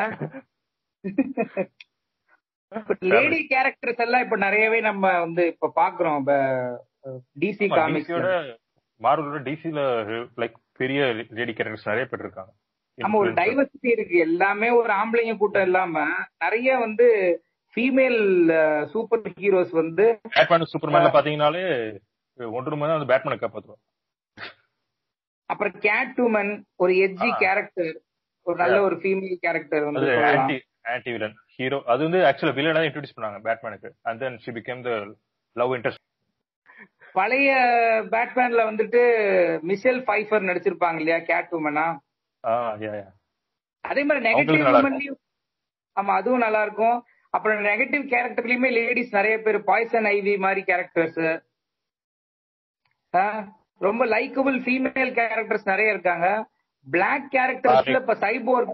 lady characters எல்லாம் இப்ப நிறையவே நம்ம வந்து இப்ப பாக்குறோம் டிசி காமிக்ஸ் டிசியோட மார்வலோட டிசில லைக் பெரிய லேடி கேரக்டர்ஸ் நிறைய பேர் இருக்காங்க நம்ம ஒரு டைவர்சிட்டி இருக்கு எல்லாமே ஒரு ஆம்பளைங்க கூட்டம் இல்லாம நிறைய வந்து ஃபீமேல் சூப்பர் ஹீரோஸ் வந்து பேட்மேன் சூப்பர்மேன்ல பாத்தீங்கன்னாலே ஒன்று மணி வந்து பேட்மேனை காப்பாத்துவோம் அப்புறம் கேட் உமன் ஒரு எட்ஜி ஆ. கேரக்டர் ஒரு நல்ல ஒரு ஃபீமேல் கேரக்டர் வந்து அது சொல்லலாம். ஆன்டி ஆன்டி வில்லன் ஹீரோ அது வந்து ஆக்சுவலா வில்லனா இன்ட்ரோடியூஸ் பண்ணாங்க பேட்மேனுக்கு and then she became the love interest பழைய பேட்மேன்ல வந்துட்டு மிஷேல் பைஃபர் நடிச்சிருப்பாங்க இல்லையா கேட் உமனா ஆ யா யா அதே மாதிரி அவங்களுக்கு நெகட்டிவ் நல்லா உமன்லயும் ஆமா அதுவும் நல்லா இருக்கும் அப்புறம் நெகட்டிவ் கேரக்டர்லயுமே லேடிஸ் நிறைய பேர் பாய்சன் ஐவி மாதிரி கேரக்டர்ஸ் ரொம்ப லைக்கபிள் ஃபீமேல் கேரக்டர்ஸ் நிறைய இருக்காங்க பிளாக் கேரக்டர்ஸ்ல இப்ப சைபோர்க்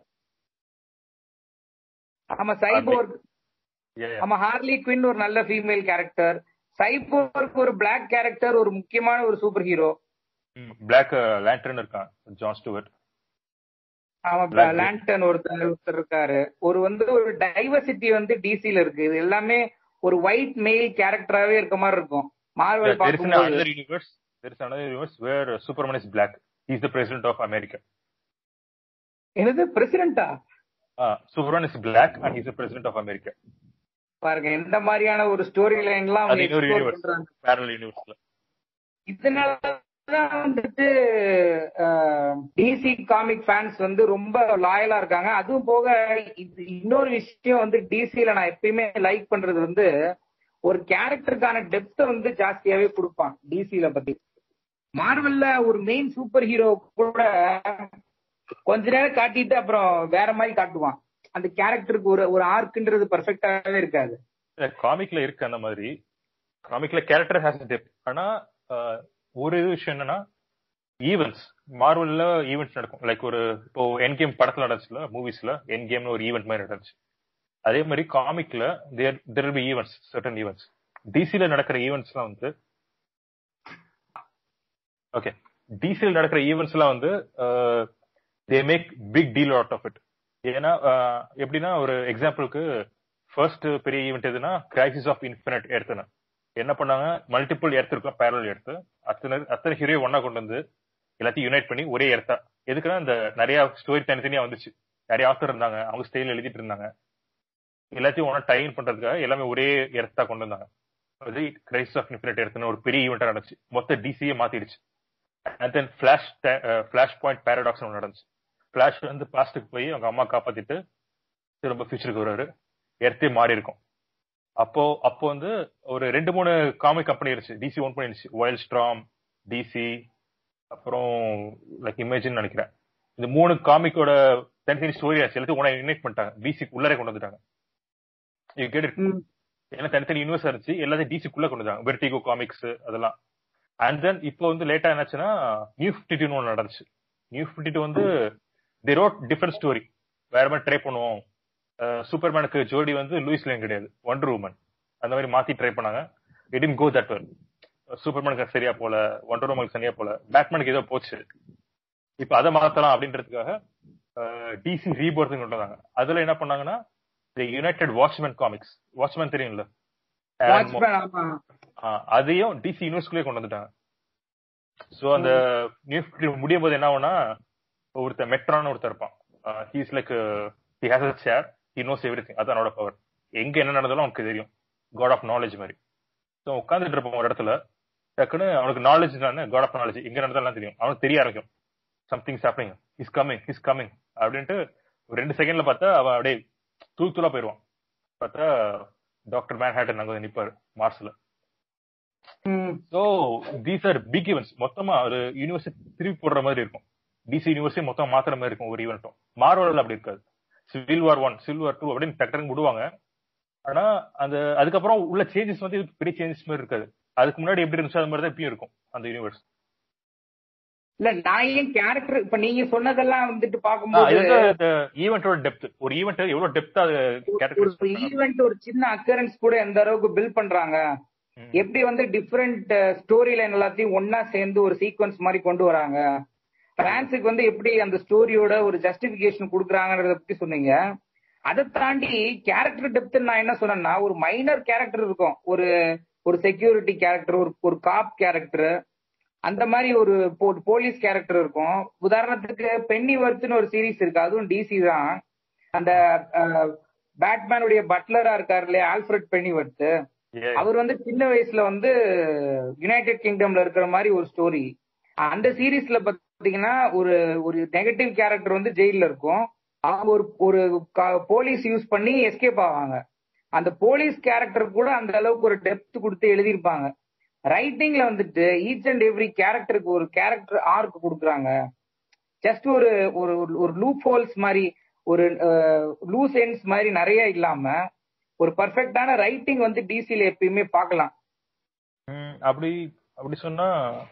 ஆமா சைபோர்க் யா யா ஆமா ஹார்லி குவின் ஒரு நல்ல ஃபீமேல் கேரக்டர் சைபோர்க் ஒரு பிளாக் கேரக்டர் ஒரு முக்கியமான ஒரு சூப்பர் ஹீரோ பிளாக் லேண்டர்ன் இருக்கான் ஜான் ஸ்டூவர்ட் ஆமா Black Widow. லேண்டன் ஒருத்தர் ஒருத்தர் இருக்காரு ஒரு வந்து ஒரு டைவர்சிட்டி வந்து டிசில இருக்கு இது எல்லாமே ஒரு ஒயிட் மெயில் கேரக்டராவே இருக்க மாதிரி இருக்கும் மார்வல் there is an பார்க்கும்போது another universe there is another universe where superman is black he is the president of america என்னது பிரசிடென்டா uh, superman is black and he is the president of america பாருங்க இந்த மாதிரியான ஒரு ஸ்டோரி லைன்லாம் அது அவங்க இன்னொரு explore யூனிவர்ஸ் பண்றாங்க parallel universeல இதனாலதான் வந்துட்டு டிசி காமிக் ஃபேன்ஸ் வந்து ரொம்ப லாயலா இருக்காங்க அதுவும் போக இது இன்னொரு விஷயம் வந்து டிசில நான் எப்பயுமே லைக் பண்றது வந்து ஒரு கேரக்டருக்கான டெப்த வந்து ஜாஸ்தியாவே கொடுப்பான் டிசில பத்தி மார்வல்ல ஒரு மெயின் சூப்பர் ஹீரோ கூட கொஞ்ச நேரம் காட்டிட்டு அப்புறம் வேற மாதிரி காட்டுவான் அந்த கேரக்டருக்கு ஒரு ஒரு ஆர்க்குன்றது பெர்ஃபெக்டாவே இருக்காது காமிக்ல இருக்கு அந்த மாதிரி காமிக்ல கேரக்டர் ஹேஸ் டெப்த் ஆனா uh, ஒரு இது விஷயம் என்னன்னா ஈவெண்ட்ஸ் மார்வல்ல ஈவெண்ட்ஸ் நடக்கும் லைக் ஒரு இப்போ என் கேம் படத்துல நடந்துச்சுல மூவிஸ்ல என் கேம்னு ஒரு ஈவெண்ட் மாதிரி நடந்துச்சு அதே மாதிரி காமிக்ல there there be events certain events டிசில நடக்கிற ஈவெண்ட்ஸ்லாம் வந்து ஓகே டிசில நடக்கிற ஈவெண்ட்ஸ் எல்லாம் வந்து they make big deal out of it ஏன்னா uh, எப்படின்னா ஒரு எக்ஸாம்பிளுக்கு ஃபர்ஸ்ட் பெரிய ஈவெண்ட் எதுனா கிரைசிஸ் ஆஃப் இன்ஃபினிட் எடுத்துனேன் என்ன பண்ணாங்க மல்டிபிள் எர்த் இருக்கும் பேரல் எடுத்து அத்தனை அத்தனை ஹீரோ ஒன்னா கொண்டு வந்து எல்லாத்தையும் யுனைட் பண்ணி ஒரே எர்த்தா எதுக்குன்னா இந்த நிறைய ஸ்டோரி தனித்தனியா வந்துச்சு நிறைய ஆத்தர் இருந்தாங்க அவங்க ஸ்டைல் எழுதிட்டு இருந்தாங்க எல்லாத்தையும் ஒன்னா டைன் பண்றதுக்காக எல்லாமே ஒரே எர்த்தா கொண்டு வந்தாங்க அது கிரைசிஸ் ஆஃப் இன்ஃபினிட் எர்த்னு ஒரு பெரிய ஈவெண்டா நடந்துச்சு மொத்த டிசியே மாத்திடுச்சு and then Flash Flashpoint Paradox ஒன்று நடந்துச்சு ஃபிளாஷ் வந்து பாஸ்டுக்கு போய் அவங்க அம்மா காப்பாத்திட்டு திரும்ப ஃபியூச்சருக்கு வருவாரு எர்த்தே மாறி இருக்கும் அப்போ அப்போ வந்து ஒரு ரெண்டு மூணு காமிக் கம்பெனி இருந்துச்சு டிசி ஓன் பண்ணிருச்சு ஒயல் ஸ்ட்ராம் டிசி அப்புறம் லைக் இமேஜின் நினைக்கிறேன் இந்த மூணு காமிக்கோட தனித்தனி ஸ்டோரி ஆச்சு எல்லாத்தையும் உன இன்வைட் பண்ணிட்டாங்க டிசிக்கு உள்ளரே கொண்டு வந்துட்டாங்க இது கேட்டு ஏன்னா தனித்தனி யூனிவர்ஸ் இருந்துச்சு எல்லாத்தையும் டிசிக்குள்ள கொண்டு வந்தாங்க வெர்டிகோ காமிக்ஸ் அதெல்லாம் அண்ட் தென் இப்போ வந்து லேட்டா என்னாச்சுன்னா நியூ ஃபிஃப்டி டூ ஒன்று நடந்துச்சு நியூ ஃபிஃப்டி டூ வந்து தி ரோட் டிஃப்ரெண்ட் ஸ்டோரி வேற மாதிரி ட்ரை பண்ணுவோம் சூப்பர்மேனுக்கு ஜோடி வந்து லூயிஸ் லேன் கிடையாது ஒண்டர் உமன் அந்த மாதிரி மாத்தி ட்ரை பண்ணாங்க it in go that well சூப்பர்மேனுக்கு சரியா போல ஒண்டர் உமனுக்கு சரியா போல பேட்மேனுக்கு ஏதோ போச்சு இப்ப அதை மாத்தலாம் அப்படின்றதுக்காக டிசி ரீபோர்த் கொண்டு வந்தாங்க அதுல என்ன பண்ணாங்கன்னா யுனைடெட் வாட்ச்மேன் காமிக்ஸ் வாட்ச்மேன் தெரியும்ல வாட்ச்மேன் ஆமா ஆஹ் அதையும் டிசி யூனிவர்ஸ்குள்ளே கொண்டு வந்துட்டாங்க சோ அந்த நியூஸ் முடியும் போது என்ன ஆகும்னா ஒருத்தர் மெட்ரான்னு ஒருத்தர் இருப்பான் he's like he has a chair he knows everything அதான் அவனோட பவர் எங்க என்ன நடந்தாலும் அவனுக்கு தெரியும் காட் ஆஃப் நாலேஜ் மாதிரி ஸோ உட்காந்துட்டு இருப்பான் ஒரு இடத்துல டக்குன்னு அவனுக்கு நாலேஜ் தானே காட் ஆஃப் நாலேஜ் எங்க நடந்தாலும் தெரியும் அவனுக்கு தெரிய ஆரம்பிக்கும் something happening is coming is coming அப்படின்ட்டு ஒரு ரெண்டு செகண்ட்ல பார்த்தா அவன் அப்படியே தூள் தூளா போயிடுவான் பார்த்தா டாக்டர் மேன் ஹேட்டன் அங்க வந்து நிப்பாரு மார்ஸ்ல ம். So these are big events மொத்தமா ஒரு யூனிவர்சிட்டி திருப்பி போடுற மாதிரி இருக்கும் டிசி யூனிவர்சிட்டி மொத்தம் மாத்துற மாதிரி இருக்கும் ஒரு ஈவெண்ட்டும் மார்வல் அப்படி இருக்காது Civil War one Civil War two அப்படின்னு டக்குன்னு விடுவாங்க ஆனா அந்த அதுக்கப்புறம் உள்ள சேஞ்சஸ் வந்து இது பெரிய சேஞ்சஸ் மாதிரி இருக்காது அதுக்கு முன்னாடி எப்படி இருந்துச்சு அது மாதிரி தான் இப்பயும் இருக்கும் அந்த யூனிவர்ஸ் இல்ல நான் ஏன் கேரக்டர் இப்ப நீங்க சொன்னதெல்லாம் வந்துட்டு பாக்கும்போது இது ஈவெண்டோட டெப்த் ஒரு ஈவெண்ட் எவ்வளவு டெப்தா அது ஒரு கேரக்டர் ஈவெண்ட் ஒரு சின்ன அக்கரன்ஸ் கூட எந்த அளவுக்கு பில்ட் பண்றாங்க எப்படி வந்து டிஃப்ரெண்ட் ஸ்டோரி லைன் எல்லாத்தையும் ஒன்னா சேர்ந்து ஒரு சீக்வன்ஸ் மாதிரி கொண்டு வராங்க பிரான்ஸுக்கு வந்து எப்படி அந்த ஸ்டோரியோட ஒரு ஜஸ்டிபிகேஷன் கொடுக்குறாங்கன்றத பத்தி சொன்னீங்க அதை தாண்டி கேரக்டர் டெப்த் நான் என்ன சொன்னேன்னா ஒரு மைனர் கேரக்டர் இருக்கும் ஒரு ஒரு செக்யூரிட்டி கேரக்டர் ஒரு ஒரு காப் கேரக்டர் அந்த மாதிரி ஒரு போலீஸ் கேரக்டர் இருக்கும் உதாரணத்துக்கு பென்னி வர்த்னு ஒரு சீரிஸ் இருக்கு அதுவும் டிசி தான் அந்த பேட்மேனுடைய பட்லரா இருக்காரு இல்லையா ஆல்ஃபிரட் பென்னி வர்த் அவர் வந்து சின்ன வயசுல வந்து யுனைடெட் கிங்டம்ல இருக்கிற மாதிரி ஒரு ஸ்டோரி அந்த சீரீஸ்ல பாத்தீங்கன்னா ஒரு ஒரு நெகட்டிவ் கேரக்டர் வந்து ஜெயில இருக்கும் அவங்க ஒரு ஒரு போலீஸ் யூஸ் பண்ணி எஸ்கேப் ஆவாங்க அந்த போலீஸ் கேரக்டர் கூட அந்த அளவுக்கு ஒரு டெப்த் கொடுத்து எழுதியிருப்பாங்க ரைட்டிங்ல வந்துட்டு ஈச் அண்ட் எவ்ரி கேரக்டருக்கு ஒரு கேரக்டர் ஆர்க் கொடுக்குறாங்க ஜஸ்ட் ஒரு ஒரு ஒரு லூப் ஹோல்ஸ் மாதிரி ஒரு லூஸ் எண்ட்ஸ் மாதிரி நிறைய இல்லாம ஒரு பர்ஃபெக்டான ரைட்டிங் வந்து டிசில எப்பயுமே பார்க்கலாம் அப்படி அப்படி சொன்னா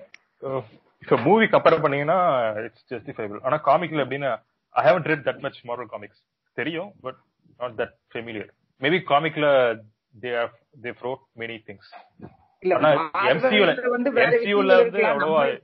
இப்ப மூவி கம்பேர் பண்ணீங்கன்னா இட்ஸ் ஜஸ்டிஃபைபிள் ஆனா காமிக்ல எப்படின்னா I haven't read that much Marvel comics தெரியும் but not that familiar maybe காமிக்ல they have they wrote many things இல்ல ஆனா எம்சியூல Marvel வந்து வேற எம்சியூல விஷயங்கள் வந்து இருக்கலாம். அவ்வளவா நம்ம-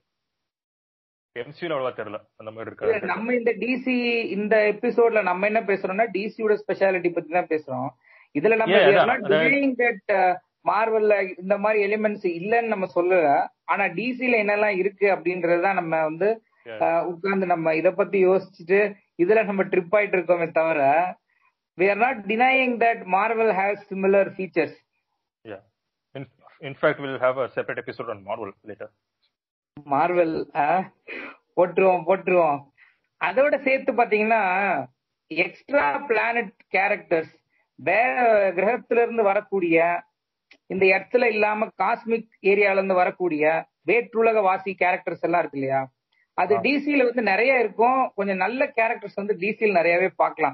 எம்சியூல அவ்வளவா தெரியல அந்த மாதிரி இல்ல, இருக்காது நம்ம இந்த டிசி இந்த எபிசோட்ல நம்ம என்ன பேசுறோம்னா டிசியோட ஸ்பெஷாலிட்டி பத்தி தான் பேசுறோம் இதுல நம்ம Yeah, we are அதான், not அதான். denying that, uh, மார்வல்ல இந்த மாதிரி எலிமெண்ட்ஸ் இல்லைன்னு நம்ம சொல்லல ஆனா டிசில என்னெல்லாம் இருக்கு அப்படின்றதுதான் நம்ம வந்து Yeah. உட்கார்ந்து நம்ம இத பத்தி யோசிச்சுட்டு இதுல நம்ம ட்ரிப் ஆயிட்டு இருக்கோமே தவிர we are not denying that marvel has similar features Yeah. In, in fact, we'll have a separate episode on Marvel later. Marvel போட்டுருவோம் போட்டுருவோம் அதோட சேர்த்து பாத்தீங்கன்னா எக்ஸ்ட்ரா பிளானட் கேரக்டர்ஸ் வேற கிரகத்துல இருந்து வரக்கூடிய இந்த இடத்துல இல்லாம காஸ்மிக் ஏரியால இருந்து வரக்கூடிய வேற்றுலக வாசி கேரக்டர்ஸ் எல்லாம் இருக்கு இல்லையா அது ஆ. டிசில வந்து நிறைய இருக்கும் கொஞ்சம் நல்ல கேரக்டர்ஸ் வந்து டிசில நிறையவே பார்க்கலாம்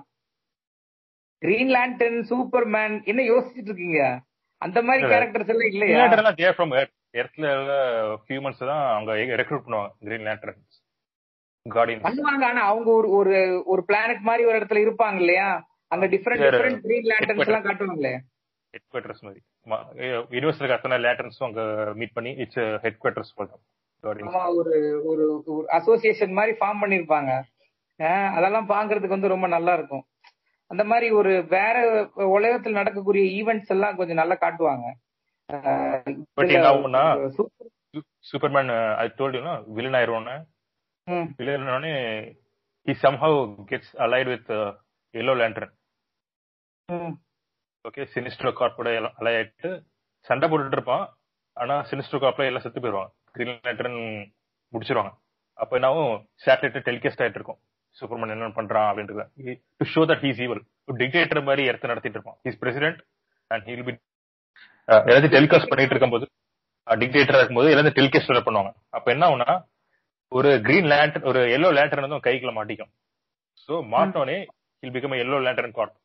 கிரீன் லேண்டன் சூப்பர்மேன் என்ன யோசிச்சுட்டு இருக்கீங்க அந்த மாதிரி இல்ல. கேரக்டர்ஸ் எல்லாம் Green இல்லையா Lantern எல்லாம் தேர் ஃப்ரம் எர்த் எர்த்ல ஹியூமன்ஸ் தான் அவங்க ரெக்ரூட் பண்ணுவாங்க கிரீன் லேண்டர்ன் கார்டியன்ஸ் பண்ணுவாங்க ஆனா அவங்க ஒரு ஒரு ஒரு பிளானட் மாதிரி ஒரு இடத்துல இருப்பாங்க இல்லையா அங்க டிஃபரெண்ட் வேற டிஃபரெண்ட் கிரீன் லேண்டன்ஸ் எல்லாம் காட்டுவாங்களே ஹெட் குவார்டர்ஸ் மாதிரி யூனிவர்ஸ்ல அத்தனை லேட்டர்ன்ஸும் அங்க மீட் பண்ணி இட்ஸ் ஹெட் குவார்டர்ஸ் போட்டோம் கார்டியன்ஸ் ஆமா ஒரு ஒரு ஒரு அசோசியேஷன் மாதிரி ஃபார்ம் பண்ணிருப்பாங்க அஹ் அதெல்லாம் பாக்குறதுக்கு வந்து ரொம்ப நல்லா இருக்கும் அந்த மாதிரி ஒரு வேற உலகத்தில் நடக்கக்கூடிய ஈவெண்ட்ஸ் எல்லாம் கொஞ்சம் நல்லா காட்டுவாங்க அஹ் பட் இதுல என்ன ஆகும்னா super- Superman I told you villain ஆயிருவோன்னு ம், வில்லன் ஆனோடனே he somehow gets allied with yellow Lantern ம், ஓகே சினிஸ்டர் கார்ப்போட எல்லாம் அலை ஆயிட்டு சண்டை போட்டுட்டு இருப்பான் ஆனா சினிஸ்டர் கார்ப்ல எல்லாம் செத்து போயிருவாங்க கிரீன் லேண்டர்ன் முடிச்சிருவாங்க அப்ப என்னாவும் சேட்டலைட் டெலிகாஸ்ட் ஆயிட்டு இருக்கும் சூப்பர்மேன் என்ன பண்றான் அப்படின்றது to show that he's evil dictator மாதிரி இடத்த நடத்திட்டு இருப்பான் he's president and he'll be எல்லாத்தையும் டெலிகாஸ்ட் பண்ணிட்டு இருக்கும்போது டிக்டேட்டரா இருக்கும்போது எல்லாத்தையும் டெலிகாஸ்ட் பண்ணுவாங்க அப்ப என்ன ஆகும்னா ஒரு கிரீன் லேண்டர் ஒரு எல்லோ லேண்டர் வந்து அவன் கைக்குள்ள மாட்டிக்கும் சோ மாட்டோனே he'll become yellow Lantern Corp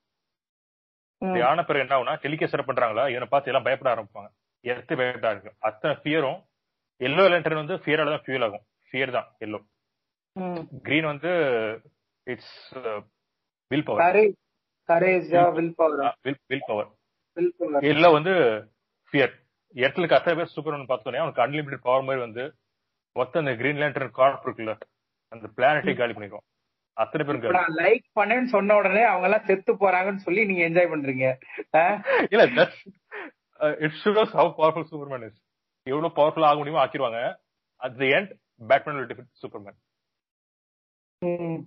ம். இப்படி ஆன பிறகு என்ன ஆகும்னா டெலிகாஸ்ட் பண்றாங்களா இவனை பார்த்து எல்லாம் பயப்பட ஆரம்பிப்பாங்க எத்து பயப்பட ஆரம்பிக்கும் அத்தனை ஃபியரும் எல்லோ லேண்டர்ன் வந்து ஃபியரால தான் ஃபியூல் ஆகும் ஃபியர் தான் எல்லோ ம். கிரீன் வந்து it's will power Courage, courage, ah, will power ah, will will power will power. Yellow வந்து ஃபியர் இடத்துக்கு அத்தனை பேர் சூப்பர்மேன் பார்த்தோன்னே அவனுக்கு அன்லிமிட்டட் பவர் மாதிரி வந்து மொத்தம் அந்த கிரீன் லேண்டர் கார்ப் இருக்குல்ல அந்த பிளானட்டை காலி பண்ணிடுவோம் அத்தனை பேரும் இப்ப காலி நான் லைக் பண்ணேன்னு சொன்ன உடனே அவங்க எல்லாம் செத்து போறாங்கன்னு சொல்லி நீங்க என்ஜாய் பண்றீங்க அஹ்? இல்ல that's it shows how powerful Superman is எவ்வளவு பவர்ஃபுல் ஆக முடியுமோ ஆக்கிடுவாங்க at the end Batman will defeat Superman ம்.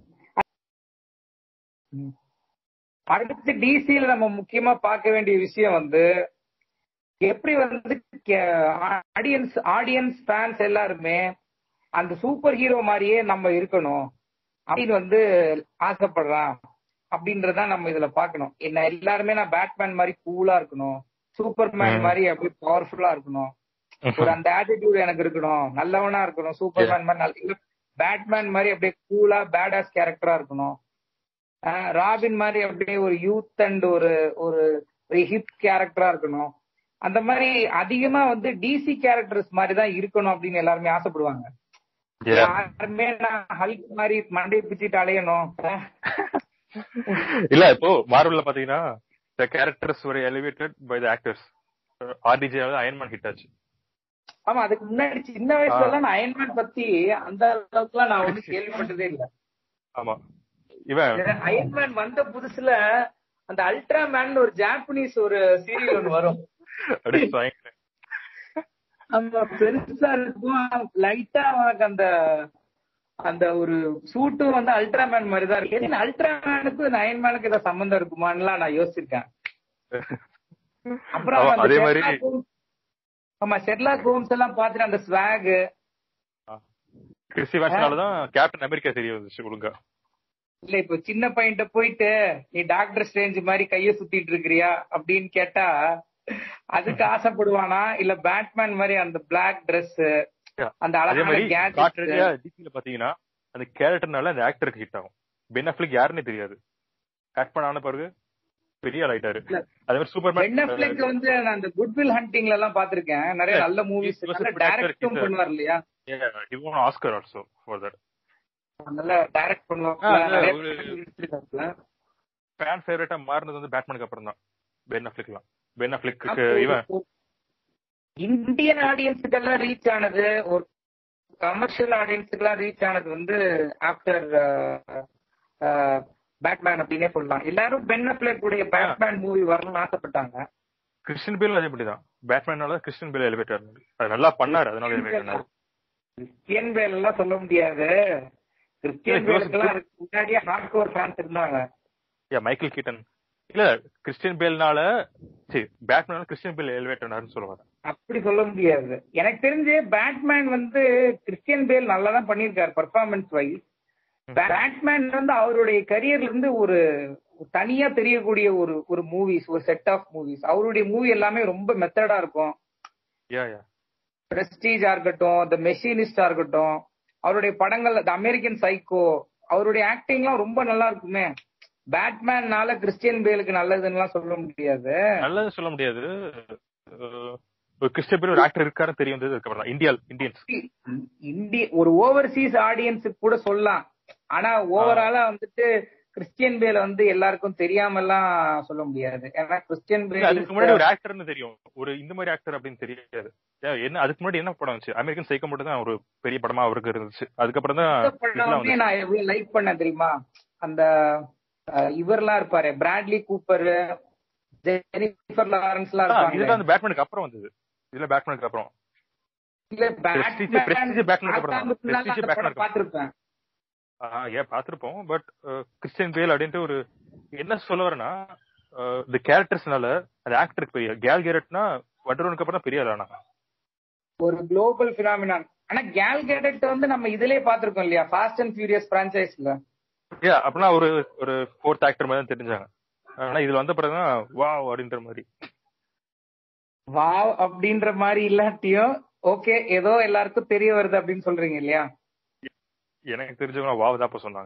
ம். அடுத்து டிசில நம்ம முக்கியமா பார்க்க வேண்டிய விஷயம் வந்து எப்படி வந்து ஆடியன்ஸ் ஆடியன்ஸ் ஃபேன்ஸ் எல்லாருமே அந்த சூப்பர் ஹீரோ மாதிரியே நம்ம இருக்கணும் அப்படின்னு வந்து ஆசைப்படுறான் அப்படின்றத நம்ம இதுல பார்க்கணும் என்ன எல்லாருமே நான் பேட்மேன் மாதிரி கூலா இருக்கணும் சூப்பர்மேன் ம். மாதிரி அப்படியே பவர்ஃபுல்லா இருக்கணும் ஒரு அந்த ஆட்டிடியூட் எனக்கு இருக்கணும் நல்லவனா இருக்கணும் சூப்பர்மேன் மாதிரி நல்ல இல்ல பேட்மேன் மாதிரி அப்படியே கூலா பேடாஸ் கேரக்டரா இருக்கணும் ஆஹ் ராபின் மாதிரி அப்படியே ஒரு யூத் அண்ட் ஒரு ஒரு ஹிப் கேரக்டரா இருக்கணும் அந்த மாதிரி அதிகமா வந்து டிசி கேரக்டர்ஸ் மாதிரி தான் இருக்கணும் அப்படின்னு எல்லாருமே ஆசைப்படுவாங்க யாருமே நான் ஹல்க் மாதிரி மண்டை பிச்சுட்டு அலையணும் இல்ல இப்போ மார்வல்ல பாத்தீங்கன்னா த கேரக்டர்ஸ் ஒரு elevated by the actors RDJ Iron Man hit ஆச்சு ஆமா அதுக்கு முன்னாடி சின்ன வயசுல எல்லாம் நான் அயன்மேன் பத்தி அந்த அளவுக்கு எல்லாம் நான் வந்து கேள்விப்பட்டதே இல்ல ஆமா இவன் அயன்மேன் வந்த புதுசுல அந்த அல்ட்ரா மேன் ஒரு ஜாப்பனீஸ் ஒரு சீரியல் ஒன்று வரும் அப்படியே பயங்கர அந்த பெருசா இருக்கும் லைட்டா அவனுக்கு அந்த அந்த ஒரு சூட்டும் வந்து அல்ட்ராமேன் மாதிரி தான் இருக்கு அல்ட்ராமேனுக்கும் அயன்மேனுக்கு ஏதாவது சம்பந்தம் இருக்குமான்னுலாம் நான் யோசிச்சிருக்கேன் அப்புறம் ஆமா, அந்த அதே மாதிரி Sherlock Holmes- ஆமா ஷெர்லாக் ஹோம்ஸ் எல்லாம் பாத்துட்டு அந்த ஸ்வாக் கிறிஸ்டி வேஷனாலதான் கேப்டன் அமெரிக்கா தெரிய வந்துச்சு ஒழுங்கா இல்ல இப்போ சின்ன பையன்ட்ட போயிட்டு நீ டாக்டர் ஸ்ட்ரேஞ்ச் மாதிரி கைய சுத்திட்டு இருக்கிறியா அப்படின்னு கேட்டா அதுக்கு ஆசைப்படுவானா இல்ல பேட்மேன் மாதிரி அந்த பிளாக் Dress அந்த அதே அழகான மாதிரி கேஜெட் காட்டுறதுல டிசில பாத்தீங்கன்னா அந்த கேரக்டர்னால அந்த ஆக்டருக்கு ஹிட் ஆகும் பென் அஃப்லிக் யாருன்னே தெரியாது ஆக்ட் பண்ண ஆன பிறகு பெரிய ஆள் ஆயிட்டாரு இல்ல. அதே மாதிரி பென் சூப்பர்மேன் அஃப்லெக் வந்து நான் அந்த குட்வில் ஹண்டிங்ல எல்லாம் பாத்திருக்கேன் நிறைய Yeah. நல்ல மூவிஸ் He was a நல்ல good actor, டைரக்டும் he's a- பண்ணுவார் இல்லையா he won Oscar also for that நல்ல டைரக்ட் ஆ, பண்ணுவாங்க இல்ல, நிறைய ஒரு- படங்கள் நடிச்சிருக்காப்புல. ஃபேன் ஃபேவரட்டா மாறினது வந்து பேட்மேனுக்கு அப்புறம் தான் பென் அஃப்லிக்லாம் பென் அஃப்லிக்கு அப்போ இவன் ஒரு- இந்தியன் ஆடியன்ஸுக்கு எல்லாம் ரீச் ஆனது ஒரு கமர்ஷியல் ஆடியன்ஸுக்கு எல்லாம் ரீச் ஆனது வந்து ஆஃப்டர் பேட்மேன் அப்படின்னே சொல்லலாம் எல்லாரும் பென் அஃப்லெக் உடைய பேட்மேன் மூவி வரணும்னு ஆசைப்பட்டாங்க கிறிஸ்டியன் பேல் அதே அப்படிதான் பேட்மேனால கிறிஸ்டியன் பேல் எலிவேட் ஆனாரு அது நல்லா பண்ணாரு அதனால எலிவேட் ஆனாரு கிறிஸ்டியன் பேல் எல்லாம் சொல்ல முடியாது கிறிஸ்டியன் இல்ல, ஜோசப் பேலுக்கு அதுக்கு முன்னாடியே ஹார்ட் கோர் ஃபேன்ஸ் இருந்தாங்க யா மைக்கேல் கீட்டன் இல்ல கிறிஸ்டியன் பேல்னால சரி பேட்மேனால கிறிஸ்டியன் பேல் எலிவேட் ஆனாருன்னு சொல்லுவாங்க அப்படி சொல்ல முடியாது எனக்கு தெரிஞ்சு பேட்மேன் வந்து கிறிஸ்டியன் பேல் நல்லா தான் பண்ணியிருக்காரு பர்ஃபார்மன்ஸ் வைஸ் பேட்மேன் வந்து அவருடைய கரியர்ல இருந்து ஒரு ஒரு தனியா தெரியக்கூடிய ஒரு ஒரு மூவிஸ் ஒரு செட் ஆஃப் மூவிஸ் அவருடைய மூவி எல்லாமே ரொம்ப மெத்தடா இருக்கும் யா யா பிரஸ்டீஜா இருக்கட்டும் த மெஷினிஸ்டா இருக்கட்டும் அவருடைய படங்கள் த அமெரிக்கன் சைக்கோ அவருடைய ஆக்டிங்லாம் ரொம்ப நல்லா இருக்குமே பேட்மேன்னால கிறிஸ்டியன் பேலுக்கு நல்லதுன்னுலாம் சொல்ல முடியாது நல்லது சொல்ல முடியாது அஹ், ஒரு கிறிஸ்டியன் பேல் ஒரு ஆக்டர் இருக்காருன்னு தெரிய வந்தது அதுக்கப்புறம் தான் இந்தியா இந்தியன்ஸ் இந்திய ஒரு ஓவர்சீஸ் ஆடியன்ஸுக்கு கூட சொல்லலாம் ஆனா ஓவராலா வந்துட்டு கிறிஸ்டியன் பேல வந்து எல்லாருக்கும் தெரியாம எல்லாம் சொல்ல முடியாது ஏன்னா கிறிஸ்டியன் பேல் அதுக்கு முன்னாடி ஒரு ஆக்டர்னு தெரியும் ஒரு இந்த மாதிரி ஆக்டர் அப்படின்னு தெரியாது ஏன், என்ன அதுக்கு முன்னாடி என்ன படம் வந்துச்சு அமெரிக்கன் சைக்கோ மட்டும் தான் ஒரு பெரிய படமா அவருக்கு இருந்துச்சு அதுக்கப்புறம் தான் படம் இதெல்லாம் வந்து வந்துச்சு. நான் எவ்வளவு லைக் பண்ணேன் தெரியுமா அந்த அஹ், இவர்லாம் இருப்பாரு பிராட்லி கூப்பர் ஜெனிஃபர் லாரன்ஸ் எல்லாம் ஆ, இருப்பாங்க இதுதான் அந்த பேட்மேனுக்கு அப்புறம் வந்தது இதுல பேட்மேனுக்கு அப்புறம் இல்ல Prestige- Prestige Batman க்கு அப்புறம் தான். Prestige Batman க்கு பாத்திருப்பேன் ஆ, ஏன் பாத்திருப்போம் பட் கிறிஸ்டியன் பேல் அப்படின்ட்டு ஒரு என்ன சொல்ல வரேன்னா இந்த கேரக்டர்ஸ்னால அந்த ஆக்டருக்கு பெரிய கேல் கேரட்னா வண்டர்வனுக்கு அப்புறம் தான் பெரிய ஆளானா ஒரு குளோபல் பினாமினான் ஆனா கேல் கேடட் வந்து நம்ம இதுலயே பாத்திருக்கோம் இல்லையா ஃபாஸ்ட் அண்ட் ஃபியூரியஸ் பிரான்ச்சைஸ்ல ஏ அப்படின்னா ஒரு ஒரு ஃபோர்த் ஆக்டர் மாதிரி தான் தெரிஞ்சாங்க ஆனா இதுல வந்த பிறகுதான் வாவ் அப்படின்ற மாதிரி வாவ் அப்படின்ற மாதிரி இல்லாட்டியும் ஓகே ஏதோ எல்லாருக்கும் தெரிய வருது அப்படின்னு சொல்றீங்க இல்லையா எனக்கு தெரிஞ்சவங்க வாவ் தான் இப்ப சொன்னாங்க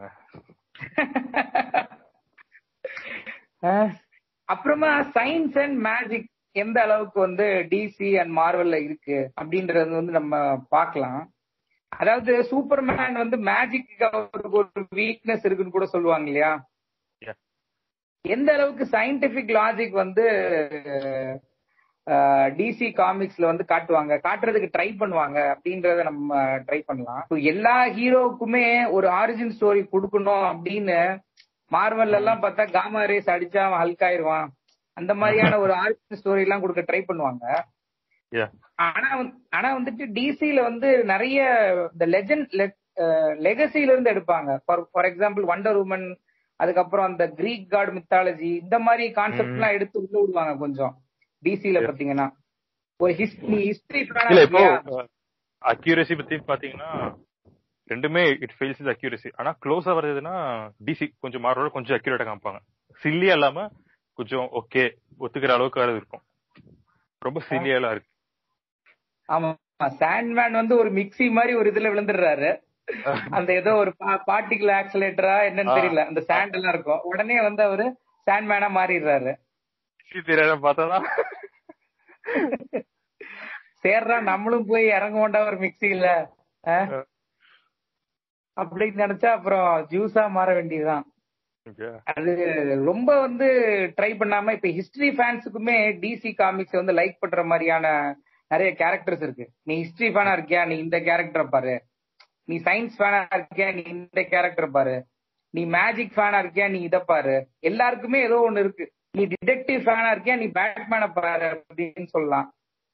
அஹ், அப்புறமா சயின்ஸ் அண்ட் மேஜிக் எந்த அளவுக்கு வந்து டிசி அண்ட் மார்வல்ல இருக்கு அப்படின்றது வந்து நம்ம பார்க்கலாம் அதாவது சூப்பர்மேன் வந்து மேஜிக்கு அவருக்கு ஒரு வீக்னஸ் இருக்குன்னு கூட சொல்லுவாங்க இல்லையா Yeah. எந்த அளவுக்கு சயின்டிபிக் லாஜிக் வந்து டிசி காமிக்ஸ்ல வந்து காட்டுவாங்க காட்டுறதுக்கு ட்ரை பண்ணுவாங்க அப்படின்றத நம்ம ட்ரை பண்ணலாம் இப்போ எல்லா ஹீரோவுக்குமே ஒரு ஆரிஜின் ஸ்டோரி கொடுக்கணும் அப்படின்னு மார்வல் எல்லாம் பார்த்தா காமா ரேஸ் அடிச்சா அவன் ஹல்க் ஆயிருவான் அந்த மாதிரியான ஒரு ஆரிஜின் ஸ்டோரி எல்லாம் கொடுக்க ட்ரை பண்ணுவாங்க Yeah. ஆனா வந்து- ஆனா வந்துட்டு டிசில வந்து நிறைய இந்த லெஜண்ட் லெகசில இருந்து எடுப்பாங்க ஃபார் எக்ஸாம்பிள் வண்டர் உமன் அதுக்கப்புறம் அந்த கிரீக் காட் மித்தாலஜி இந்த மாதிரி கான்செப்ட் எல்லாம் எடுத்து உள்ள விடுவாங்க கொஞ்சம் டிசில பாத்தீங்கன்னா ஒரு ஹிஸ்டரி ஹிஸ்டரி இல்ல இப்போ அக்யூரசி பத்தி பாத்தீங்கன்னா ரெண்டுமே இட் ஃபெயில்ஸ் இஸ் அக்யூரசி ஆனா க்ளோஸா வருதுன்னா டிசி கொஞ்சம் மாறோட கொஞ்சம் அக்யூரேட்டா காமிப்பாங்க சில்லியா இல்லாம கொஞ்சம் ஓகே ஒத்துக்கிற அளவுக்கு அது இருக்கும் ரொம்ப சில்லியா எல்லாம் இருக்கு ஆமா சாண்ட்மேன் வந்து ஒரு மிக்ஸி மாதிரி ஒரு இதுல விழுந்துடுறாரு அந்த ஏதோ ஒரு பார்ட்டிகல் ஆக்சிலேட்டரா என்னன்னு ஆ. தெரியல அந்த சாண்ட் எல்லாம் இருக்கும் உடனே வந்து அவரு சாண்ட்மேனா மாறிடுறாரு தெரியாத பார்த்தாதான் சேர்றா நம்மளும் போய் இறங்குவோண்டா ஒரு மிக்சியில அப்படின்னு நினைச்சா அப்புறம் ஜூஸா மாற வேண்டியதுதான் Okay. அது ரொம்ப வந்து ட்ரை பண்ணாம இப்ப ஹிஸ்டரி ஃபேன்ஸுக்குமே டிசி காமிக்ஸ் வந்து லைக் பண்ற மாதிரியான நிறைய கேரக்டர்ஸ் இருக்கு நீ ஹிஸ்டரி ஃபேனா இருக்கியா நீ இந்த கேரக்டரை பாரு நீ சயின்ஸ் ஃபேனா இருக்கியா நீ இந்த கேரக்டர் பாரு நீ மேஜிக் ஃபேனா இருக்கியா நீ இத பாரு எல்லாருக்குமே ஏதோ ஒண்ணு இருக்கு நீ டிடெக்டிவ் ஃபேனா இருக்கியா நீ பேட்மேனை பாரு அப்படின்னு சொல்லலாம்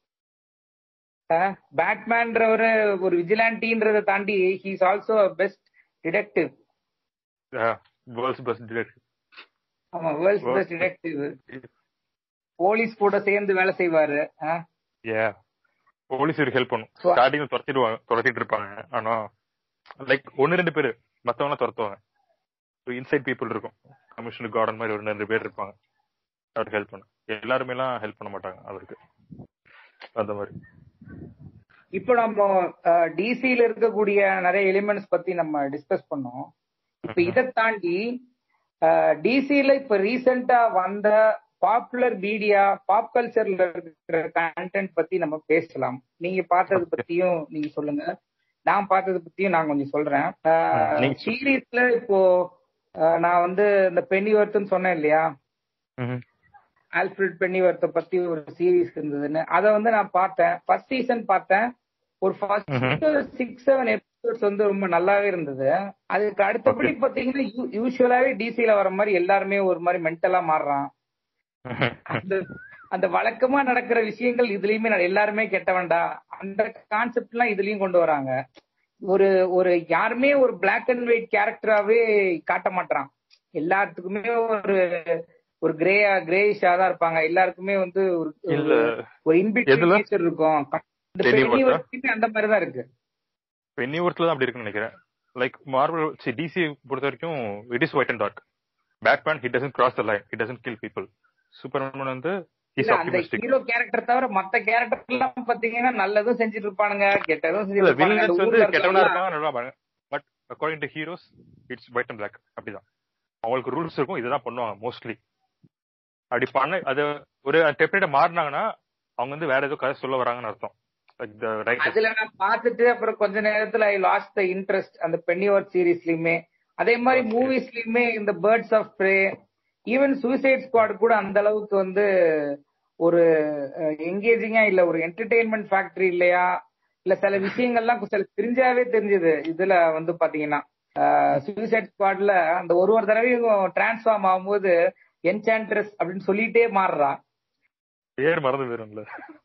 பேட்மேன்றவரு ஒரு விஜிலாண்டின்றத தாண்டி he's also best detective Yeah. World's best director. ஆமா வேர்ல்ட்ஸ் பெஸ்ட் டிடெக்டிவ் போலீஸ் கூட சேர்ந்து வேலை செய்வாரு ஆ? Yeah. போலீஸ் ஒரு ஹெல்ப் பண்ணும் So- ஸ்டார்டிங்ல துரத்திடுவாங்க துரத்திட்டு இருப்பாங்க ஆனா லைக் ஒன்னு ரெண்டு பேரு மத்தவங்க துரத்துவாங்க இன்சைட் பீப்புள் இருக்கும் கமிஷனர் கார்டன் மாதிரி ஒரு ரெண்டு பேர் இருப்பாங்க அவருக்கு ஹெல்ப் பண்ண எல்லாருமே எல்லாம் ஹெல்ப் பண்ண மாட்டாங்க அவருக்கு அந்த மாதிரி இப்போ நம்ம டிசில இருக்கக்கூடிய நிறைய எலிமெண்ட்ஸ் பத்தி நம்ம டிஸ்கஸ் பண்ணோம் இப்ப இதை தாண்டி டிசில இப்ப ரீசெண்டா வந்த பாப்புலர் மீடியா பாப் கல்ச்சர்ல இருக்கிற கண்டென்ட் பத்தி நம்ம பேசலாம் நீங்க பார்த்தது பத்தியும் நீங்க சொல்லுங்க நான் பார்த்தது பத்தியும் நான் கொஞ்சம் சொல்றேன் நீங்க சொல்லுங்க. சீரீஸ்ல இப்போ அஹ், நான் வந்து இந்த பென்னி ஒர்த்துன்னு சொன்னேன் இல்லையா ஆல்ஃபிரட் பென்னிவர்த்த பத்தி ஒரு சீரீஸ் இருந்ததுன்னு அத வந்து நான் பார்த்தேன் ஃபர்ஸ்ட் சீசன் பார்த்தேன் ஒரு ஃபர்ஸ்ட் சிக்ஸ் செவன் எபிசோட்ஸ் வந்து ரொம்ப நல்லாவே இருந்தது அதுக்கு அடுத்தபடி பாத்தீங்கன்னா யூஸ்வலாவே டிசில வர மாதிரி எல்லாருமே ஒரு மாதிரி மென்டலா மாறுறான் அந்த அந்த வழக்கமா நடக்கிற விஷயங்கள் இதுலயுமே நட- எல்லாருமே கெட்டவன்டா அந்த கான்செப்ட் எல்லாம் இதுலயும் கொண்டு வராங்க ஒரு ஒரு யாருமே ஒரு பிளாக் அண்ட் ஒயிட் கேரக்டராவே காட்ட மாட்டான் எல்லாத்துக்குமே ஒரு ஒரு கிரேயா கிரேஷா தான் இருப்பாங்க எல்லாருக்குமே வந்து ஒரு இல்ல ஒரு இன்பிட் எதுல? நேச்சர் இருக்கும் இந்த தெளிவா பெரிய இருக்கா? ஒர்க்குமே அந்த மாதிரி தான் இருக்கு பென்னி ஒர்க்ல தான் அப்படி இருக்குன்னு நினைக்கிறேன் லைக் மார்வல் டிசி பொறுத்த வரைக்கும் it is white and dark Batman he doesn't cross the line he doesn't kill people Superman வந்து இஸ் இல்ல, அந்த ஆப்டிமிஸ்டிக் ஹீரோ கேரக்டர் தவிர மத்த கேரக்டர் எல்லாம் பாத்தீங்கன்னா நல்லதும் செஞ்சுட்டு இருப்பானுங்க கெட்டதும் செஞ்சுட்டு இல்ல இருப்பானுங்க வில்லன்ஸ் இந்த வந்து ஊர்ல கெட்டவனா இருக்கவங்க இருப்பாங்க நல்லா இருப்பாங்க but according to heroes it's white and black அப்படிதான் அவங்களுக்கு ரூல்ஸ் இருக்கும் இதுதான் பண்ணுவாங்க மோஸ்ட்லி அப்படி பண்ண அது ஒரு டெப்னேட்ட மாறினாங்கன்னா அவங்க வந்து வேற ஏதோ கதை சொல்ல வராங்கன்னு அர்த்தம் லைக் த ரைட் அதுல நான் பார்த்துட்டு அப்புறம் கொஞ்ச நேரத்துல ஐ லாஸ்ட் த இன்ட்ரெஸ்ட் அந்த பென்னி ஒர்க் சீரீஸ்லயுமே அதே மாதிரி Okay. மூவிஸ்லயுமே இந்த Birds of Prey even Suicide Squad கூட அந்த அளவுக்கு வந்து ஒரு என்கேஜிங்கா இல்ல ஒரு என்டர்டெயின்மெண்ட் ஃபேக்டரி இல்லையா இல்ல சில விஷயங்கள்லாம் சில தெரிஞ்சாவே தெரிஞ்சது இதுல வந்து பாத்தீங்கன்னா சூசைட் ஸ்குவாட்ல அந்த ஒரு ஒரு தடவையும் டிரான்ஸ்ஃபார்ம் ஆகும்போது என்சான்ட்ரஸ் அப்படின்னு சொல்லிட்டே மாறுறா பேர் மறந்து போயிரும்ல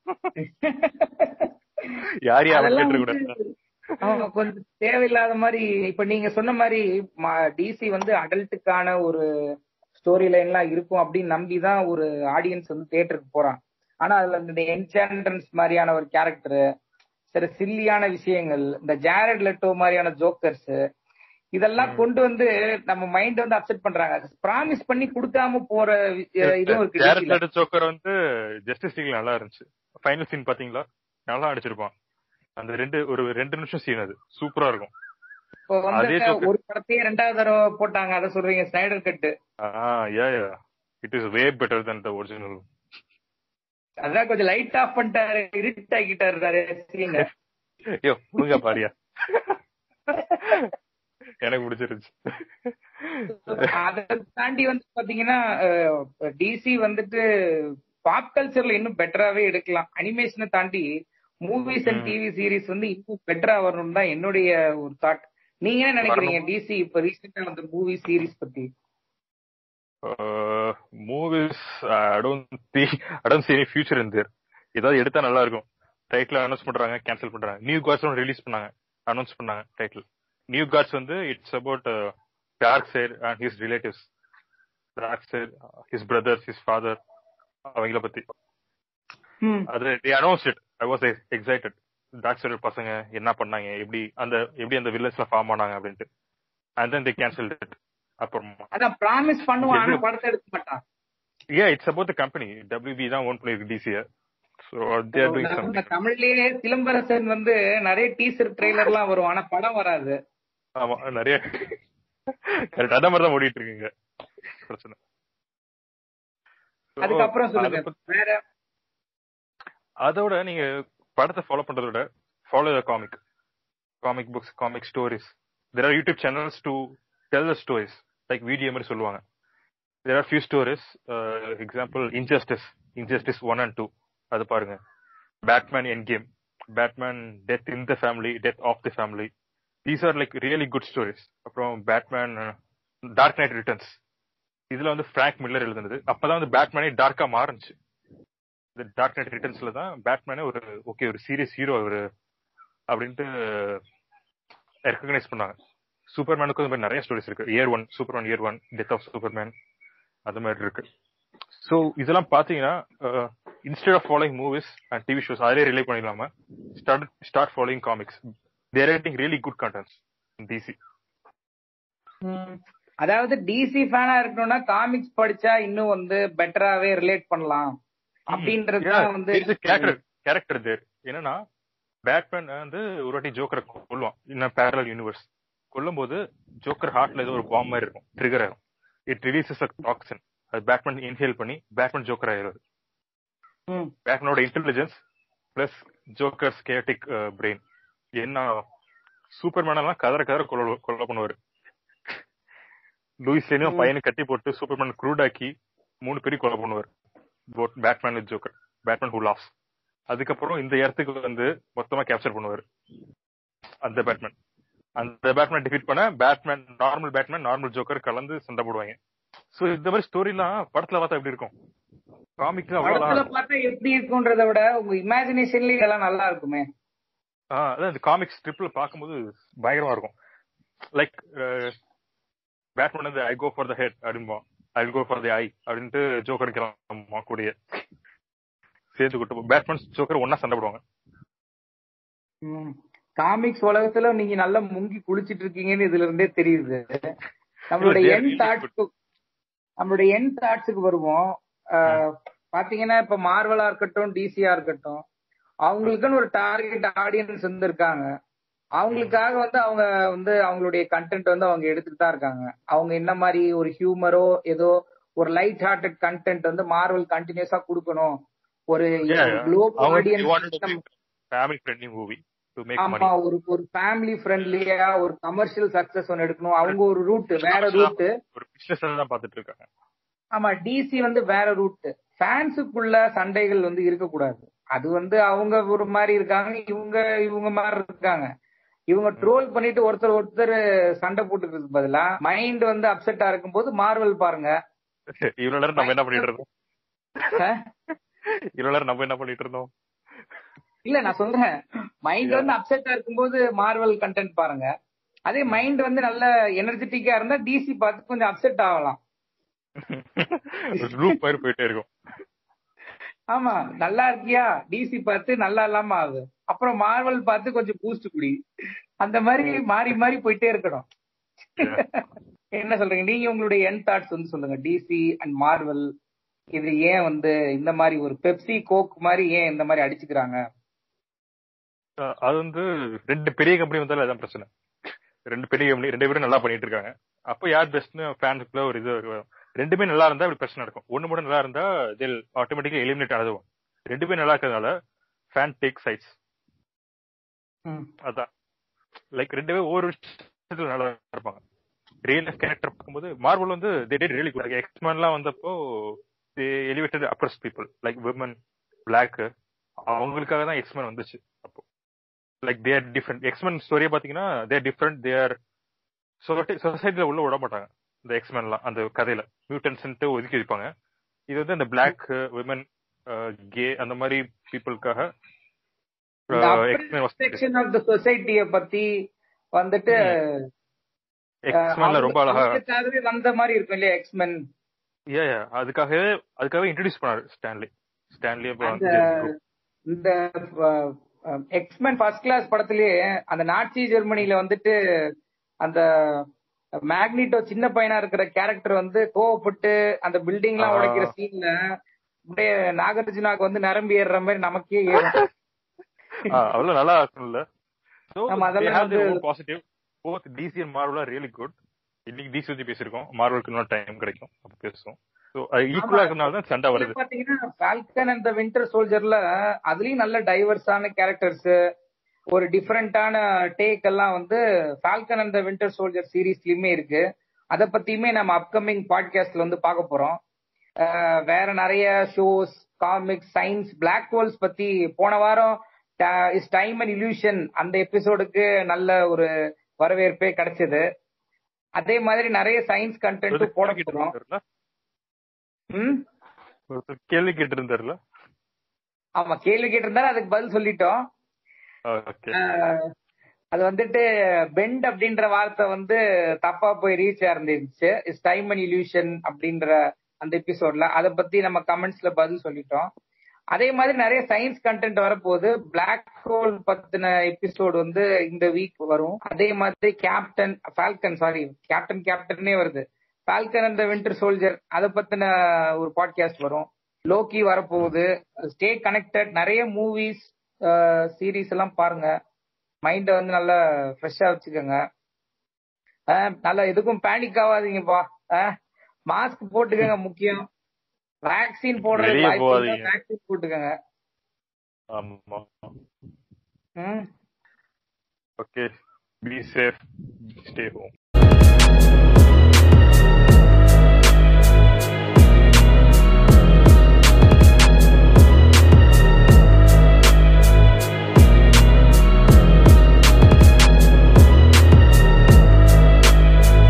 யார் யார் அதெல்லாம் கேட்டு கூட வந்து ஆமா, கொஞ்சம் தேவையில்லாத மாதிரி இப்ப நீங்க சொன்ன மாதிரி டிசி வந்து அடல்ட்டுக்கான ஒரு ஸ்டோரி லைன்லாம் இருக்கும் அப்படின்னு நம்பிதான் ஒரு ஆடியன்ஸ் வந்து தியேட்டருக்கு போறான் ஆனா அதுல இந்த என்சான்ட்ரன்ஸ் மாதிரியான ஒரு கேரக்டர் சில சில்லியான விஷயங்கள் இந்த ஜாரட் லெட்டோ மாதிரியான ஜோக்கர்ஸ் இதெல்லாம் கொண்டு வந்து நம்ம மைண்ட் வந்து அப்செட் பண்றாங்க ப்ராமிஸ் பண்ணி கொடுக்காம போற அஹ், இதுவும் இருக்கு DC ல. ஜாரட் ஜோக்கர் வந்து ஜஸ்டிஸ் லீக்ல நல்லா இருந்துச்சு ஃபைனல் சீன் பாத்தீங்களா நல்லா அடிச்சிருப்பான் அந்த ரெண்டு ஒரு ரெண்டு நிமிஷம் சீன் அது சூப்பரா இருக்கும் இப்போ வந்து அதே Joker. ஒரு படத்தையே ரெண்டாவது தடவை போட்டாங்க அதை சொல்றீங்க Snyder cut ah yeah yeah it is way better than the original அதான் கொஞ்சம் லைட் ஆஃப் பண்ணிட்டாரு இருட் ஆக்கிட்டாரு சீன் ஐயோ முழுங்க பாரியா எனக்கு பிடிச்சிருச்சு அதை தாண்டி வந்து பாத்தீங்கன்னா டிசி வந்துட்டு பாப் கல்ச்சர்ல இன்னும் பெட்டராவே எடுக்கலாம் அனிமேஷனை தாண்டி movies and hmm. TV series வந்து இன்னும் பெட்டரா வரணும் தான் என்னுடைய ஒரு தாட் நீங்க என்ன நினைக்கிறீங்க டிசி இப்ப ரீசெண்டா வந்த மூவி சீரிஸ் பத்தி movies I don't see I don't see any future in there ஏதாவது எடுத்தா நல்லா இருக்கும் டைட்டில் அனௌன்ஸ் பண்றாங்க கேன்சல் பண்றாங்க நியூ காட்ஸ் ஒன்று ரிலீஸ் பண்ணாங்க அனௌன்ஸ் பண்ணாங்க டைட்டில் நியூ காட்ஸ் வந்து it's about Darkseid and his relatives Darkseid his brothers his father அவங்கள பத்தி அது they announced it i was excited Darkseid பசங்க என்ன பண்ணாங்க எப்படி அந்த எப்படி அந்த வில்லேஜ்ல ஃபார்ம் ஆனாங்க அப்படின்ட்டு and then they cancelled it அப்புறமா அதான் ப்ராமிஸ் பண்ணுவான் ஆனா எது? படத்தை எடுக்க மாட்டான் uh it's about the company WB தான் ஓன் பண்ணிருக்கு டிசிய ஸோ தே ஆர் டூயிங் நம்ம சம்திங் தமிழ்லயே சிலம்பரசன் வந்து நிறைய டீசர் ட்ரெய்லர் எல்லாம் வரும் ஆனா படம் வராது ஆமா நிறைய கரெக்ட் அந்த மாதிரி தான் ஓடிட்டு இருக்குங்க பிரச்சனை So, அதுக்கப்புறம் சொல்லுங்க அத பத்தி- வேற அதோட நீங்க படத்தை ஃபாலோ பண்றத விட follow the comic comic books comic stories there are YouTube channels to tell the stories like video மாதிரி சொல்லுவாங்க there are few stories example Injustice Injustice one and two அது பாருங்க Batman end game Batman death in the family death of the family these are like really good stories அப்புறம் பேட்மேன் டார்க் நைட் ரிட்டர்ன்ஸ் இதுல வந்து ஃபிராங்க் மில்லர் எழுதுனது அப்பதான் வந்து பேட்மேனே டார்க்கா மாறுச்சு இந்த டார்க் நைட் ரிட்டர்ன்ஸ்ல தான் பேட்மேனே ஒரு ஓகே ஒரு சீரியஸ் ஹீரோ அவரு அப்படின்ட்டு ரெக்கக்னைஸ் பண்ணாங்க சூப்பர்மேனுக்கும் இந்த மாதிரி நிறைய ஸ்டோரிஸ் இருக்கு year one Superman year one death of Superman அது மாதிரி இருக்கு ஸோ இதெல்லாம் பாத்தீங்கன்னா instead of following movies and TV shows அதிலே ரிலே பண்ணிடலாம start start following comics their writing really good contents DC அதாவது டிசி ஃபேனா இருக்கணும்னா காமிக்ஸ் படிச்சா இன்னும் வந்து பெட்டராவே ரிலேட் பண்ணலாம் அப்படின்றது தான் வந்து கேரக்டர் கேரக்டர் தேர் என்னன்னா பேட்மேன் வந்து ஒரு வாட்டி ஜோக்கரை கொல்லுவான் இன்னும் பேரலல் யூனிவர்ஸ் கொல்லும் போது ஜோக்கர் ஹார்ட்ல ஏதோ ஒரு பாம் மாதிரி இருக்கும் ட்ரிகர் ஆகும் இட் ரிலீசஸ் அ டாக்ஸின் அது பேட்மேன் இன்ஹேல் பண்ணி பேட்மேன் ஜோக்கர் ஆயிடுவாரு ம். பேட்மேனோட intelligence plus Joker's chaotic brain என்ன சூப்பர்மேன் எல்லாம் கதற கதற கொல்ல கொல்ல பண்ணுவாரு லூயிஸ் லேனையும் ம். பையனை கட்டி போட்டு சூப்பர்மேன் க்ரூடாக்கி மூணு பேரும் கொலை பண்ணுவார் both Batman with Joker Batman who laughs அதுக்கப்புறம் இந்த இடத்துக்கு வந்து மொத்தமா கேப்சர் பண்ணுவாரு அந்த பேட்மேன் அந்த பேட்மேன் டிஃபீட் பண்ண Batman normal Batman normal Joker கலந்து சண்டை போடுவாங்க சோ இந்த மாதிரி ஸ்டோரிலாம் படத்துல பார்த்தா எப்படி இருக்கும் காமிக்ல படத்துல அவ்வளவுதான் பார்த்தா எப்படி இருக்குன்றத விட உங்க இமேஜினேஷன்லயே இதெல்லாம் நல்லா இருக்குமே ஆ, அதான் இந்த காமிக் ஸ்ட்ரிப்ல பார்க்கும்போது பயங்கரமா இருக்கும் லைக் பேட்மேன் வந்து I go for the head அப்படின்பா I go for the eye அப்படின்ட்டு ஜோக்கர் கிளம்பா கூடிய சேர்ந்து கூட்டு பேட்மேன் ஜோக்கர் ஒன்னா சண்டை போடுவாங்க காமிக்ஸ் உலகத்துல நீங்க நல்லா முங்கி குளிச்சிட்டு இருக்கீங்கன்னு இதுல இருந்தே தெரியுது நம்மளுடைய They are என் really தாட்ஸ்க்கு நம்மளுடைய என் தாட்ஸுக்கு வருவோம் அஹ், பாத்தீங்கன்னா இப்ப மார்வலா இருக்கட்டும் டிசியா இருக்கட்டும் அவங்களுக்குன்னு ஒரு டார்கெட் ஆடியன்ஸ் வந்து இருக்காங்க அவங்களுக்காக வந்து அவங்க வந்து அவங்களுடைய கண்டென்ட் வந்து அவங்க எடுத்துட்டு தான் இருக்காங்க அவங்க என்ன மாதிரி ஒரு ஹியூமரோ ஏதோ ஒரு லைட் ஹார்ட்டட் கண்டென்ட் வந்து மார்வல் கண்டினியூஸா கொடுக்கணும் ஒரு global audience family friendly movie to make money ஆமா ஒரு ஒரு ஃபேமிலி ஃப்ரெண்ட்லியா ஒரு கமர்ஷியல் சக்சஸ் ஒன்னு எடுக்கணும் அவங்க ஒரு ரூட் வேற ரூட் ஒரு பிசினஸ் தான் பாத்துட்டு இருக்காங்க ஆமா டிசி வந்து வேற ரூட் ஃபேன்ஸுக்குள்ள சண்டைகள் வந்து இருக்கக்கூடாது அது வந்து அவங்க ஒரு மாதிரி இருக்காங்க இவங்க இவங்க மாதிரி இருக்காங்க இவங்க ட்ரோல் பண்ணிட்டு ஒருத்தர் ஒருத்தர் சண்டை போட்டுக்கிறதுக்கு பதிலா மைண்ட் வந்து அப்செட்டா இருக்கும்போது மார்வல் பாருங்க இவ்வளவு நேரம் நம்ம என்ன பண்ணிட்டு இருந்தோம் அஹ், இவ்வளவு நேரம் நம்ம என்ன பண்ணிட்டு இருந்தோம் இல்ல நான் சொல்றேன் மைண்ட் வந்து அப்செட்டா இருக்கும்போது மார்வல் கண்டென்ட் பாருங்க அதே மைண்ட் வந்து நல்ல எனர்ஜெட்டிக்கா இருந்தா டிசி பார்த்து கொஞ்சம் அப்செட் ஆகலாம் லூப் மாதிரி போயிட்டே இருக்கும் ஆமா நல்லா இருக்கியா டிசி பார்த்து நல்லா இல்லாம ஆகுது அப்புறம் மார்வல் பார்த்து கொஞ்சம் பூஸ்ட் குடி அந்த மாதிரி மாறி மாறி போயிட்டே இருக்கணும் என்ன சொல்றீங்க நீங்க உங்களுடைய என் தாட்ஸ் வந்து சொல்லுங்க டிசி அண்ட் மார்வல் இது ஏன் வந்து இந்த மாதிரி ஒரு பெப்சி கோக் மாதிரி ஏன் இந்த மாதிரி அடிச்சுக்கிறாங்க அஹ் அது வந்து ரெண்டு பெரிய கம்பெனி வந்தாலும் அதான் பிரச்சனை ரெண்டு பெரிய கம்பெனி ரெண்டு பேரும் நல்லா பண்ணிட்டு இருக்காங்க அப்போ யார் பெஸ்ட்னு ஃபேன்ஸுக்குள்ள ஒரு இது வரும். ரெண்டுமே நல்லா இருந்தா இப்படி பிரச்சனை நடக்கும் ஒண்ணு மட்டும் நல்லா இருந்தா தில் ஆட்டோமேட்டிக்கா எலிமினேட் ஆகுதுவும் ரெண்டு பேரும் நல்லா இருக்கிறதுனால ஃபேன் டேக் சைட்ஸ் அதான் லைக் ரெண்டு பேரும் ஒவ்வொரு விஷயத்துல நல்லா இருப்பாங்க ரியல் லைஃப் கேரக்டர் பார்க்கும்போது மார்வல் வந்து தே டேட் ரியலி குட் எக்ஸ்மேன்லாம் வந்தப்போ they elevated oppressed people like women black அவங்களுக்காக தான் எக்ஸ்மேன் வந்துச்சு அப்போ லைக் தேர் டிஃப்ரெண்ட் எக்ஸ்மேன் ஸ்டோரியை பாத்தீங்கன்னா தேர் டிஃப்ரெண்ட் தேர் சொசைட்டில உள்ள விட மாட்டாங்க இந்த எக்ஸ்மேன்லாம் அந்த கதையில மியூட்டன்ஸ்ன்ட்டு ஒதுக்கி வைப்பாங்க இது வந்து அந்த பிளாக் விமன் கே அந்த மாதிரி பீப்புளுக்காக செக்ஷன் ஆஃப் த சொசைட்டிய பத்தி வந்துட்டு எக்ஸ்மேன்ல ரொம்ப அழகா அவங்களுக்காகவே வந்த மாதிரி இருக்கும் இல்லையா எக்ஸ்மென் ஏ அதுக்காகவே அதுக்காகவே இன்ட்ரடியூஸ் பண்ணாரு ஸ்டான்லி ஸ்டான்லி அந்த இந்த எக்ஸ்மென் ஃபர்ஸ்ட் கிளாஸ் படத்திலேயே அந்த நாட்சி ஜெர்மனில வந்துட்டு அந்த மேக்னிட்டோ சின்ன பையனா இருக்கிற கேரக்டர் வந்து கோவப்பட்டு அந்த பில்டிங் எல்லாம் உடைக்கிற சீன்ல அப்படியே நாகார்ஜுனாக்கு வந்து நரம்பி ஏறுற மாதிரி நமக்கே ஏறும் அவ்வளவு நல்லா இருக்கும்ல ஆமா, அதெல்லாம் வந்து- positive both DC and Marvel are really good இன்னைக்கு டிசி பத்தி பேசியிருக்கோம் மார்வலுக்கு இன்னும் டைம் கிடைக்கும் அப்ப பேசுவோம் ஸோ ஈக்குவலா இருக்கனால தான் சண்டை வருது பாத்தீங்கன்னா ஃபால்கன் அண்ட் த விண்டர் சோல்ஜர்ல அதுலயும் நல்ல டைவர்ஸான கேரக்டர்ஸ் ஒரு டிஃபரெண்டான டேக் எல்லாம் வந்து Falcon and the Winter Soldier சீரீஸ்லயுமே இருக்கு அத பத்தியுமே நம்ம அப்கமிங் பாட்காஸ்ட்ல வந்து பார்க்க போறோம் அஹ் வேற நிறைய shows comics science black holes பத்தி போன வாரம் இஸ் டைம் அண்ட் இல்யூஷன் அந்த எபிசோடுக்கு நல்ல ஒரு வரவேற்பே கிடைச்சது அதே மாதிரி நிறைய சயின்ஸ் கண்டென்ட் போட கேட்டு போறோம் இருந்தாருல ம் ஒருத்தர் கேள்வி கேட்டு இருந்தாருல ஆமா கேள்வி கேட்டிருந்தாரு அதுக்கு பதில் சொல்லிட்டோம் ஓகே ஆஹ் அது வந்துட்டு பெண்ட் அப்படின்ற வார்த்தை வந்து தப்பா போய் ரீச் ஆயிருந்துச்சு இஸ் டைம் அண்ட் இல்யூஷன் அப்படின்ற அந்த எபிசோட்ல அதை பத்தி நம்ம கமெண்ட்ஸ்ல பதில் சொல்லிட்டோம் அதே மாதிரி நிறைய சயின்ஸ் கண்டென்ட் வரப்போகுது பிளாக் ஹோல் பத்தின எபிசோடு வந்து இந்த வீக் வரும் அதே மாதிரி கேப்டன் ஃபால்கன் சாரி கேப்டன் கேப்டனே வருது ஃபால்கன் அண்ட் விண்டர் சோல்ஜர் அதை பத்தின ஒரு பாட்காஸ்ட் வரும் லோக்கி வரப்போகுது ஸ்டே கனெக்டட் நிறைய மூவிஸ் சீரீஸ் எல்லாம் பாருங்க மைண்ட வந்து நல்லா ஃப்ரெஷ்ஷா வச்சுக்கோங்க ஆஹ் நல்லா எதுக்கும் பேனிக் ஆகாதீங்கப்பா மாஸ்க் போட்டுக்கங்க முக்கியம் வேக்சின் போடுறது வெளிய போகாதீங்க. வேக்சின் போட்டுக்கங்க ஆமா ம் okay be safe stay home